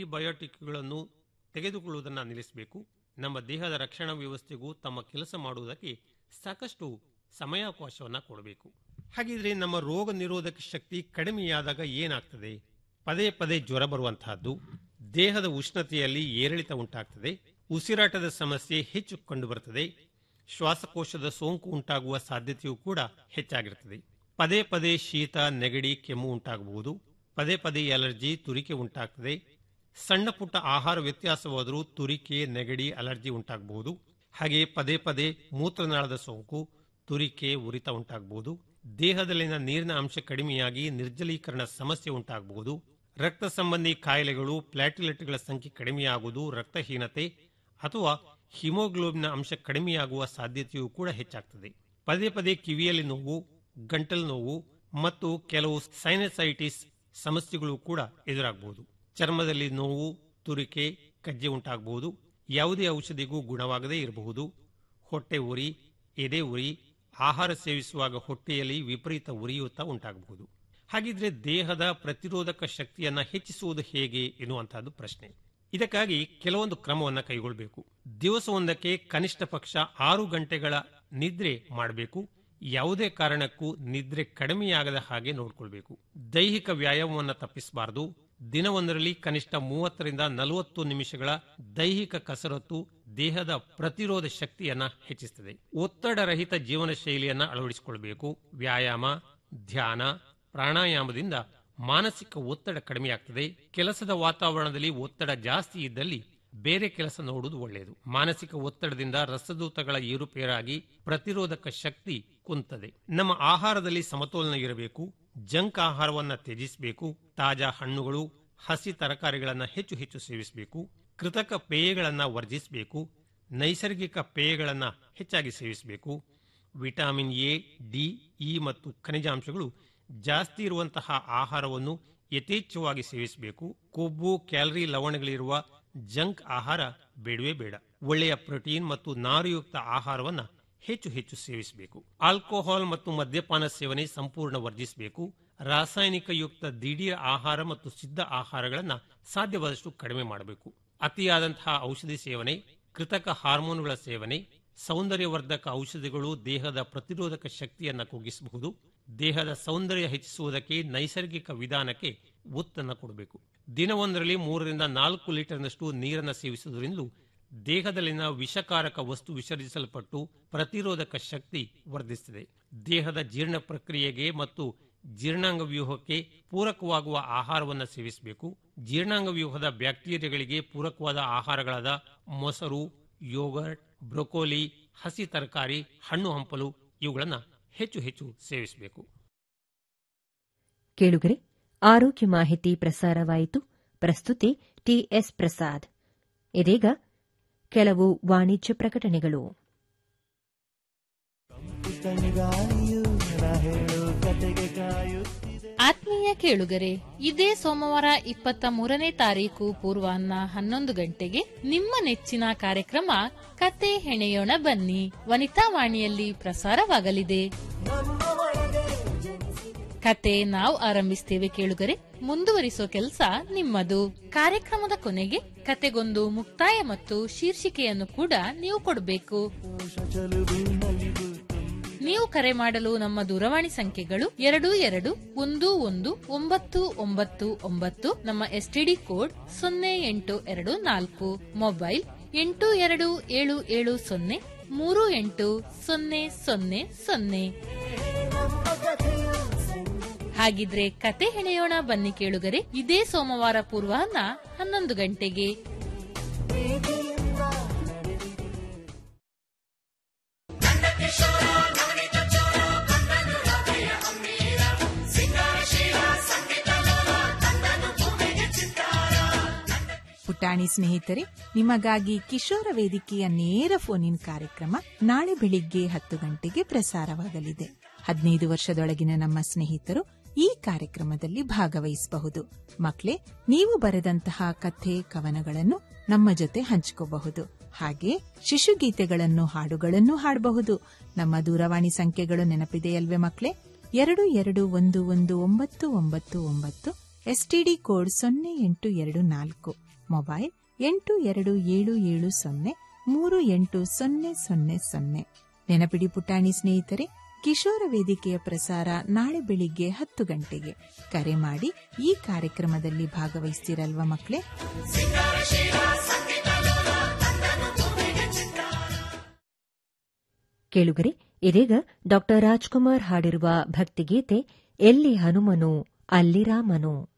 ಆಂಟಿಬಯೋಟಿಕ್ಗಳನ್ನು ತೆಗೆದುಕೊಳ್ಳುವುದನ್ನು ನಿಲ್ಲಿಸಬೇಕು ನಮ್ಮ ದೇಹದ ರಕ್ಷಣಾ ವ್ಯವಸ್ಥೆಗೂ ತಮ್ಮ ಕೆಲಸ ಮಾಡುವುದಕ್ಕೆ ಸಾಕಷ್ಟು ಸಮಯಾವಕಾಶವನ್ನು ಕೊಡಬೇಕು ಹಾಗಿದ್ರೆ ನಮ್ಮ ರೋಗ ನಿರೋಧಕ ಶಕ್ತಿ ಕಡಿಮೆಯಾದಾಗ ಏನಾಗ್ತದೆ ಪದೇ ಪದೇ ಜ್ವರ ಬರುವಂತಹದ್ದು ದೇಹದ ಉಷ್ಣತೆಯಲ್ಲಿ ಏರಿಳಿತ ಉಂಟಾಗ್ತದೆ ಉಸಿರಾಟದ ಸಮಸ್ಯೆ ಹೆಚ್ಚು ಕಂಡುಬರುತ್ತದೆ ಶ್ವಾಸಕೋಶದ ಸೋಂಕು ಉಂಟಾಗುವ ಸಾಧ್ಯತೆಯೂ ಕೂಡ ಹೆಚ್ಚಾಗಿರುತ್ತದೆ ಪದೇ ಪದೇ ಶೀತ ನೆಗಡಿ ಕೆಮ್ಮು ಉಂಟಾಗಬಹುದು ಪದೇ ಪದೇ ಅಲರ್ಜಿ ತುರಿಕೆ ಉಂಟಾಗ್ತದೆ ಸಣ್ಣ ಪುಟ್ಟ ಆಹಾರ ವ್ಯತ್ಯಾಸವಾದರೂ ತುರಿಕೆ ನೆಗಡಿ ಅಲರ್ಜಿ ಉಂಟಾಗಬಹುದು ಹಾಗೆ ಪದೇ ಪದೇ ಮೂತ್ರನಾಳದ ಸೋಂಕು ತುರಿಕೆ ಉರಿತ ಉಂಟಾಗಬಹುದು ದೇಹದಲ್ಲಿನ ನೀರಿನ ಅಂಶ ಕಡಿಮೆಯಾಗಿ ನಿರ್ಜಲೀಕರಣ ಸಮಸ್ಯೆ ಉಂಟಾಗಬಹುದು ರಕ್ತ ಸಂಬಂಧಿ ಕಾಯಿಲೆಗಳು ಪ್ಲಾಟಿಲೆಟ್ಗಳ ಸಂಖ್ಯೆ ಕಡಿಮೆಯಾಗುವುದು ರಕ್ತಹೀನತೆ ಅಥವಾ ಹಿಮೋಗ್ಲೋಬಿನ್ ಅಂಶ ಕಡಿಮೆಯಾಗುವ ಸಾಧ್ಯತೆಯೂ ಕೂಡ ಹೆಚ್ಚಾಗ್ತದೆ ಪದೇ ಪದೇ ಕಿವಿಯಲ್ಲಿ ನೋವು ಗಂಟಲು ನೋವು ಮತ್ತು ಕೆಲವು ಸೈನಸೈಟಿಸ್ ಸಮಸ್ಯೆಗಳು ಕೂಡ ಎದುರಾಗಬಹುದು ಚರ್ಮದಲ್ಲಿ ನೋವು ತುರಿಕೆ ಕಜ್ಜೆ ಉಂಟಾಗಬಹುದು ಯಾವುದೇ ಔಷಧಿಗೂ ಗುಣವಾಗದೇ ಇರಬಹುದು ಹೊಟ್ಟೆ ಉರಿ ಎದೆ ಉರಿ ಆಹಾರ ಸೇವಿಸುವಾಗ ಹೊಟ್ಟೆಯಲ್ಲಿ ವಿಪರೀತ ಉರಿಯೂತ ಉಂಟಾಗಬಹುದು ಹಾಗಿದ್ರೆ ದೇಹದ ಪ್ರತಿರೋಧಕ ಶಕ್ತಿಯನ್ನ ಹೆಚ್ಚಿಸುವುದು ಹೇಗೆ ಎನ್ನುವಂತಹದ್ದು ಪ್ರಶ್ನೆ ಇದಕ್ಕಾಗಿ ಕೆಲವೊಂದು ಕ್ರಮವನ್ನು ಕೈಗೊಳ್ಳಬೇಕು ದಿವಸವೊಂದಕ್ಕೆ ಕನಿಷ್ಠ ಪಕ್ಷ ಆರು ಗಂಟೆಗಳ ನಿದ್ರೆ ಮಾಡಬೇಕು ಯಾವುದೇ ಕಾರಣಕ್ಕೂ ನಿದ್ರೆ ಕಡಿಮೆಯಾಗದ ಹಾಗೆ ನೋಡಿಕೊಳ್ಬೇಕು ದೈಹಿಕ ವ್ಯಾಯಾಮವನ್ನು ತಪ್ಪಿಸಬಾರದು ದಿನವೊಂದರಲ್ಲಿ ಕನಿಷ್ಠ ಮೂವತ್ತರಿಂದ ನಲವತ್ತು ನಿಮಿಷಗಳ ದೈಹಿಕ ಕಸರತ್ತು ದೇಹದ ಪ್ರತಿರೋಧ ಶಕ್ತಿಯನ್ನ ಹೆಚ್ಚಿಸುತ್ತದೆ ಒತ್ತಡರಹಿತ ಜೀವನ ಶೈಲಿಯನ್ನ ಅಳವಡಿಸಿಕೊಳ್ಬೇಕು ವ್ಯಾಯಾಮ ಧ್ಯಾನ ಪ್ರಾಣಾಯಾಮದಿಂದ ಮಾನಸಿಕ ಒತ್ತಡ ಕಡಿಮೆಯಾಗ್ತದೆ ಕೆಲಸದ ವಾತಾವರಣದಲ್ಲಿ ಒತ್ತಡ ಜಾಸ್ತಿ ಇದ್ದಲ್ಲಿ ಬೇರೆ ಕೆಲಸ ನೋಡುವುದು ಒಳ್ಳೆಯದು ಮಾನಸಿಕ ಒತ್ತಡದಿಂದ ರಸದೂತಗಳ ಏರುಪೇರಾಗಿ ಪ್ರತಿರೋಧಕ ಶಕ್ತಿ ಕುಂತದೆ ನಮ್ಮ ಆಹಾರದಲ್ಲಿ ಸಮತೋಲನ ಇರಬೇಕು ಜಂಕ್ ಆಹಾರವನ್ನ ತ್ಯಜಿಸಬೇಕು ತಾಜಾ ಹಣ್ಣುಗಳು ಹಸಿ ತರಕಾರಿಗಳನ್ನ ಹೆಚ್ಚು ಹೆಚ್ಚು ಸೇವಿಸಬೇಕು ಕೃತಕ ಪೇಯಗಳನ್ನ ವರ್ಜಿಸಬೇಕು ನೈಸರ್ಗಿಕ ಪೇಯಗಳನ್ನ ಹೆಚ್ಚಾಗಿ ಸೇವಿಸಬೇಕು ವಿಟಮಿನ್ ಎ ಡಿ ಇ ಮತ್ತು ಖನಿಜಾಂಶಗಳು ಜಾಸ್ತಿ ಇರುವಂತಹ ಆಹಾರವನ್ನು ಯಥೇಚ್ಛವಾಗಿ ಸೇವಿಸಬೇಕು ಕೊಬ್ಬು ಕ್ಯಾಲರಿ ಲವಣಗಳಿರುವ ಜಂಕ್ ಆಹಾರ ಬೇಡವೇ ಬೇಡ ಒಳ್ಳೆಯ ಪ್ರೋಟೀನ್ ಮತ್ತು ನಾರುಯುಕ್ತ ಆಹಾರವನ್ನ ಹೆಚ್ಚು ಹೆಚ್ಚು ಸೇವಿಸಬೇಕು ಆಲ್ಕೋಹಾಲ್ ಮತ್ತು ಮದ್ಯಪಾನ ಸೇವನೆ ಸಂಪೂರ್ಣ ವರ್ಜಿಸಬೇಕು ರಾಸಾಯನಿಕ ಯುಕ್ತ ದಿಢೀರ್ ಆಹಾರ ಮತ್ತು ಸಿದ್ಧ ಆಹಾರಗಳನ್ನ ಸಾಧ್ಯವಾದಷ್ಟು ಕಡಿಮೆ ಮಾಡಬೇಕು ಅತಿಯಾದಂತಹ ಔಷಧಿ ಸೇವನೆ ಕೃತಕ ಹಾರ್ಮೋನ್ಗಳ ಸೇವನೆ ಸೌಂದರ್ಯವರ್ಧಕ ಔಷಧಿಗಳು ದೇಹದ ಪ್ರತಿರೋಧಕ ಶಕ್ತಿಯನ್ನ ಕುಗ್ಗಿಸಬಹುದು ದೇಹದ ಸೌಂದರ್ಯ ಹೆಚ್ಚಿಸುವುದಕ್ಕೆ ನೈಸರ್ಗಿಕ ವಿಧಾನಕ್ಕೆ ಒತ್ತನ್ನು ಕೊಡಬೇಕು ದಿನವೊಂದರಲ್ಲಿ ಮೂರರಿಂದ ನಾಲ್ಕು ಲೀಟರ್ನಷ್ಟು ನೀರನ್ನು ಸೇವಿಸುವುದರಿಂದ ದೇಹದಲ್ಲಿನ ವಿಷಕಾರಕ ವಸ್ತು ವಿಸರ್ಜಿಸಲ್ಪಟ್ಟು ಪ್ರತಿರೋಧಕ ಶಕ್ತಿ ವರ್ಧಿಸುತ್ತದೆ ದೇಹದ ಜೀರ್ಣ ಪ್ರಕ್ರಿಯೆಗೆ ಮತ್ತು ಜೀರ್ಣಾಂಗ ವ್ಯೂಹಕ್ಕೆ ಪೂರಕವಾಗುವ ಆಹಾರವನ್ನು ಸೇವಿಸಬೇಕು ಜೀರ್ಣಾಂಗ ವ್ಯೂಹದ ಬ್ಯಾಕ್ಟೀರಿಯಾಗಳಿಗೆ ಪೂರಕವಾದ ಆಹಾರಗಳಾದ ಮೊಸರು ಯೋಗರ್ಟ್ ಬ್ರೊಕೋಲಿ ಹಸಿ ತರಕಾರಿ ಹಣ್ಣು ಹಂಪಲು ಇವುಗಳನ್ನು ಹೆಚ್ಚು ಹೆಚ್ಚು ಸೇವಿಸಬೇಕು ಕೇಳುಗರೆ ಆರೋಗ್ಯ ಮಾಹಿತಿ ಪ್ರಸಾರವಾಯಿತು ಪ್ರಸ್ತುತಿ ಟಿಎಸ್ ಪ್ರಸಾದ್ ಇದೀಗ ಕೆಲವು ವಾಣಿಜ್ಯ ಪ್ರಕಟಣೆಗಳು ಆತ್ಮೀಯ ಕೇಳುಗರೆ ಇದೇ ಸೋಮವಾರ ಇಪ್ಪತ್ತ ಮೂರನೇ ತಾರೀಕು ಪೂರ್ವಾಹ್ನ ಹನ್ನೊಂದು ಗಂಟೆಗೆ ನಿಮ್ಮ ನೆಚ್ಚಿನ ಕಾರ್ಯಕ್ರಮ ಕತೆ ಹೆಣೆಯೋಣ ಬನ್ನಿ ವನಿತಾ ವಾಣಿಯಲ್ಲಿ ಪ್ರಸಾರವಾಗಲಿದೆ ಕತೆ ನಾವು ಆರಂಭಿಸ್ತೇವೆ ಕೇಳುಗರೆ ಮುಂದುವರಿಸೋ ಕೆಲಸ ನಿಮ್ಮದು ಕಾರ್ಯಕ್ರಮದ ಕೊನೆಗೆ ಕತೆಗೊಂದು ಮುಕ್ತಾಯ ಮತ್ತು ಶೀರ್ಷಿಕೆಯನ್ನು ಕೂಡ ನೀವು ಕೊಡಬೇಕು ನೀವು ಕರೆ ಮಾಡಲು ನಮ್ಮ ದೂರವಾಣಿ ಸಂಖ್ಯೆಗಳು ಎರಡು ಎರಡು ಒಂದು ಒಂದು ಒಂಬತ್ತು ಒಂಬತ್ತು ಒಂಬತ್ತು ನಮ್ಮ ಎಸ್ಟಿಡಿ ಕೋಡ್ ಸೊನ್ನೆ ಎಂಟು ಎರಡು ನಾಲ್ಕು ಮೊಬೈಲ್ ಎಂಟು ಎರಡು ಏಳು ಏಳು ಸೊನ್ನೆ ಮೂರು ಎಂಟು ಸೊನ್ನೆ ಸೊನ್ನೆ ಸೊನ್ನೆ ಹಾಗಿದ್ರೆ ಕತೆ ಹೆಣೆಯೋಣ ಬನ್ನಿ ಕೇಳುಗರೆ ಇದೇ ಸೋಮವಾರ ಪೂರ್ವಾಹ್ನ ಹನ್ನೊಂದು ಗಂಟೆಗೆ ಪುಟಾಣಿ ಸ್ನೇಹಿತರೆ ನಿಮಗಾಗಿ ಕಿಶೋರ ವೇದಿಕೆಯ ನೇರ ಫೋನ್ ಇನ್ ಕಾರ್ಯಕ್ರಮ ನಾಳೆ ಬೆಳಿಗ್ಗೆ ಹತ್ತು ಗಂಟೆಗೆ ಪ್ರಸಾರವಾಗಲಿದೆ ಹದಿನೈದು ವರ್ಷದೊಳಗಿನ ನಮ್ಮ ಸ್ನೇಹಿತರು ಈ ಕಾರ್ಯಕ್ರಮದಲ್ಲಿ ಭಾಗವಹಿಸಬಹುದು ಮಕ್ಕಳೇ ನೀವು ಬರೆದಂತಹ ಕಥೆ ಕವನಗಳನ್ನು ನಮ್ಮ ಜೊತೆ ಹಂಚಿಕೋಬಹುದು ಹಾಗೆ ಶಿಶುಗೀತೆಗಳನ್ನು ಹಾಡುಗಳನ್ನು ಹಾಡಬಹುದು ನಮ್ಮ ದೂರವಾಣಿ ಸಂಖ್ಯೆಗಳು ನೆನಪಿದೆಯಲ್ವೇ ಮಕ್ಕಳೇ ಎರಡು ಎರಡು ಒಂದು ಒಂದು ಒಂಬತ್ತು ಒಂಬತ್ತು ಒಂಬತ್ತು ಎಸ್ಟಿಡಿ ಕೋಡ್ ಸೊನ್ನೆ ಎಂಟು ಎರಡು ನಾಲ್ಕು ಮೊಬೈಲ್ ಎಂಟು ಎರಡು ಏಳು ಏಳು ಸೊನ್ನೆ ಮೂರು ಎಂಟು ಸೊನ್ನೆ ಸೊನ್ನೆ ಸೊನ್ನೆ ನೆನಪಿಡಿ ಪುಟಾಣಿ ಸ್ನೇಹಿತರೆ ಕಿಶೋರ ವೇದಿಕೆಯ ಪ್ರಸಾರ ನಾಳೆ ಬೆಳಿಗ್ಗೆ ಹತ್ತು ಗಂಟೆಗೆ ಕರೆ ಮಾಡಿ ಈ ಕಾರ್ಯಕ್ರಮದಲ್ಲಿ ಭಾಗವಹಿಸ್ತಿರಲ್ವಾ ಮಕ್ಕಳೇ ಕೇಳುಗರೆ ಇದೀಗ ಡಾ ರಾಜ್ಕುಮಾರ್ ಹಾಡಿರುವ ಭಕ್ತಿಗೀತೆ ಎಲ್ಲಿ ಹನುಮನು ಅಲ್ಲಿ ರಾಮನು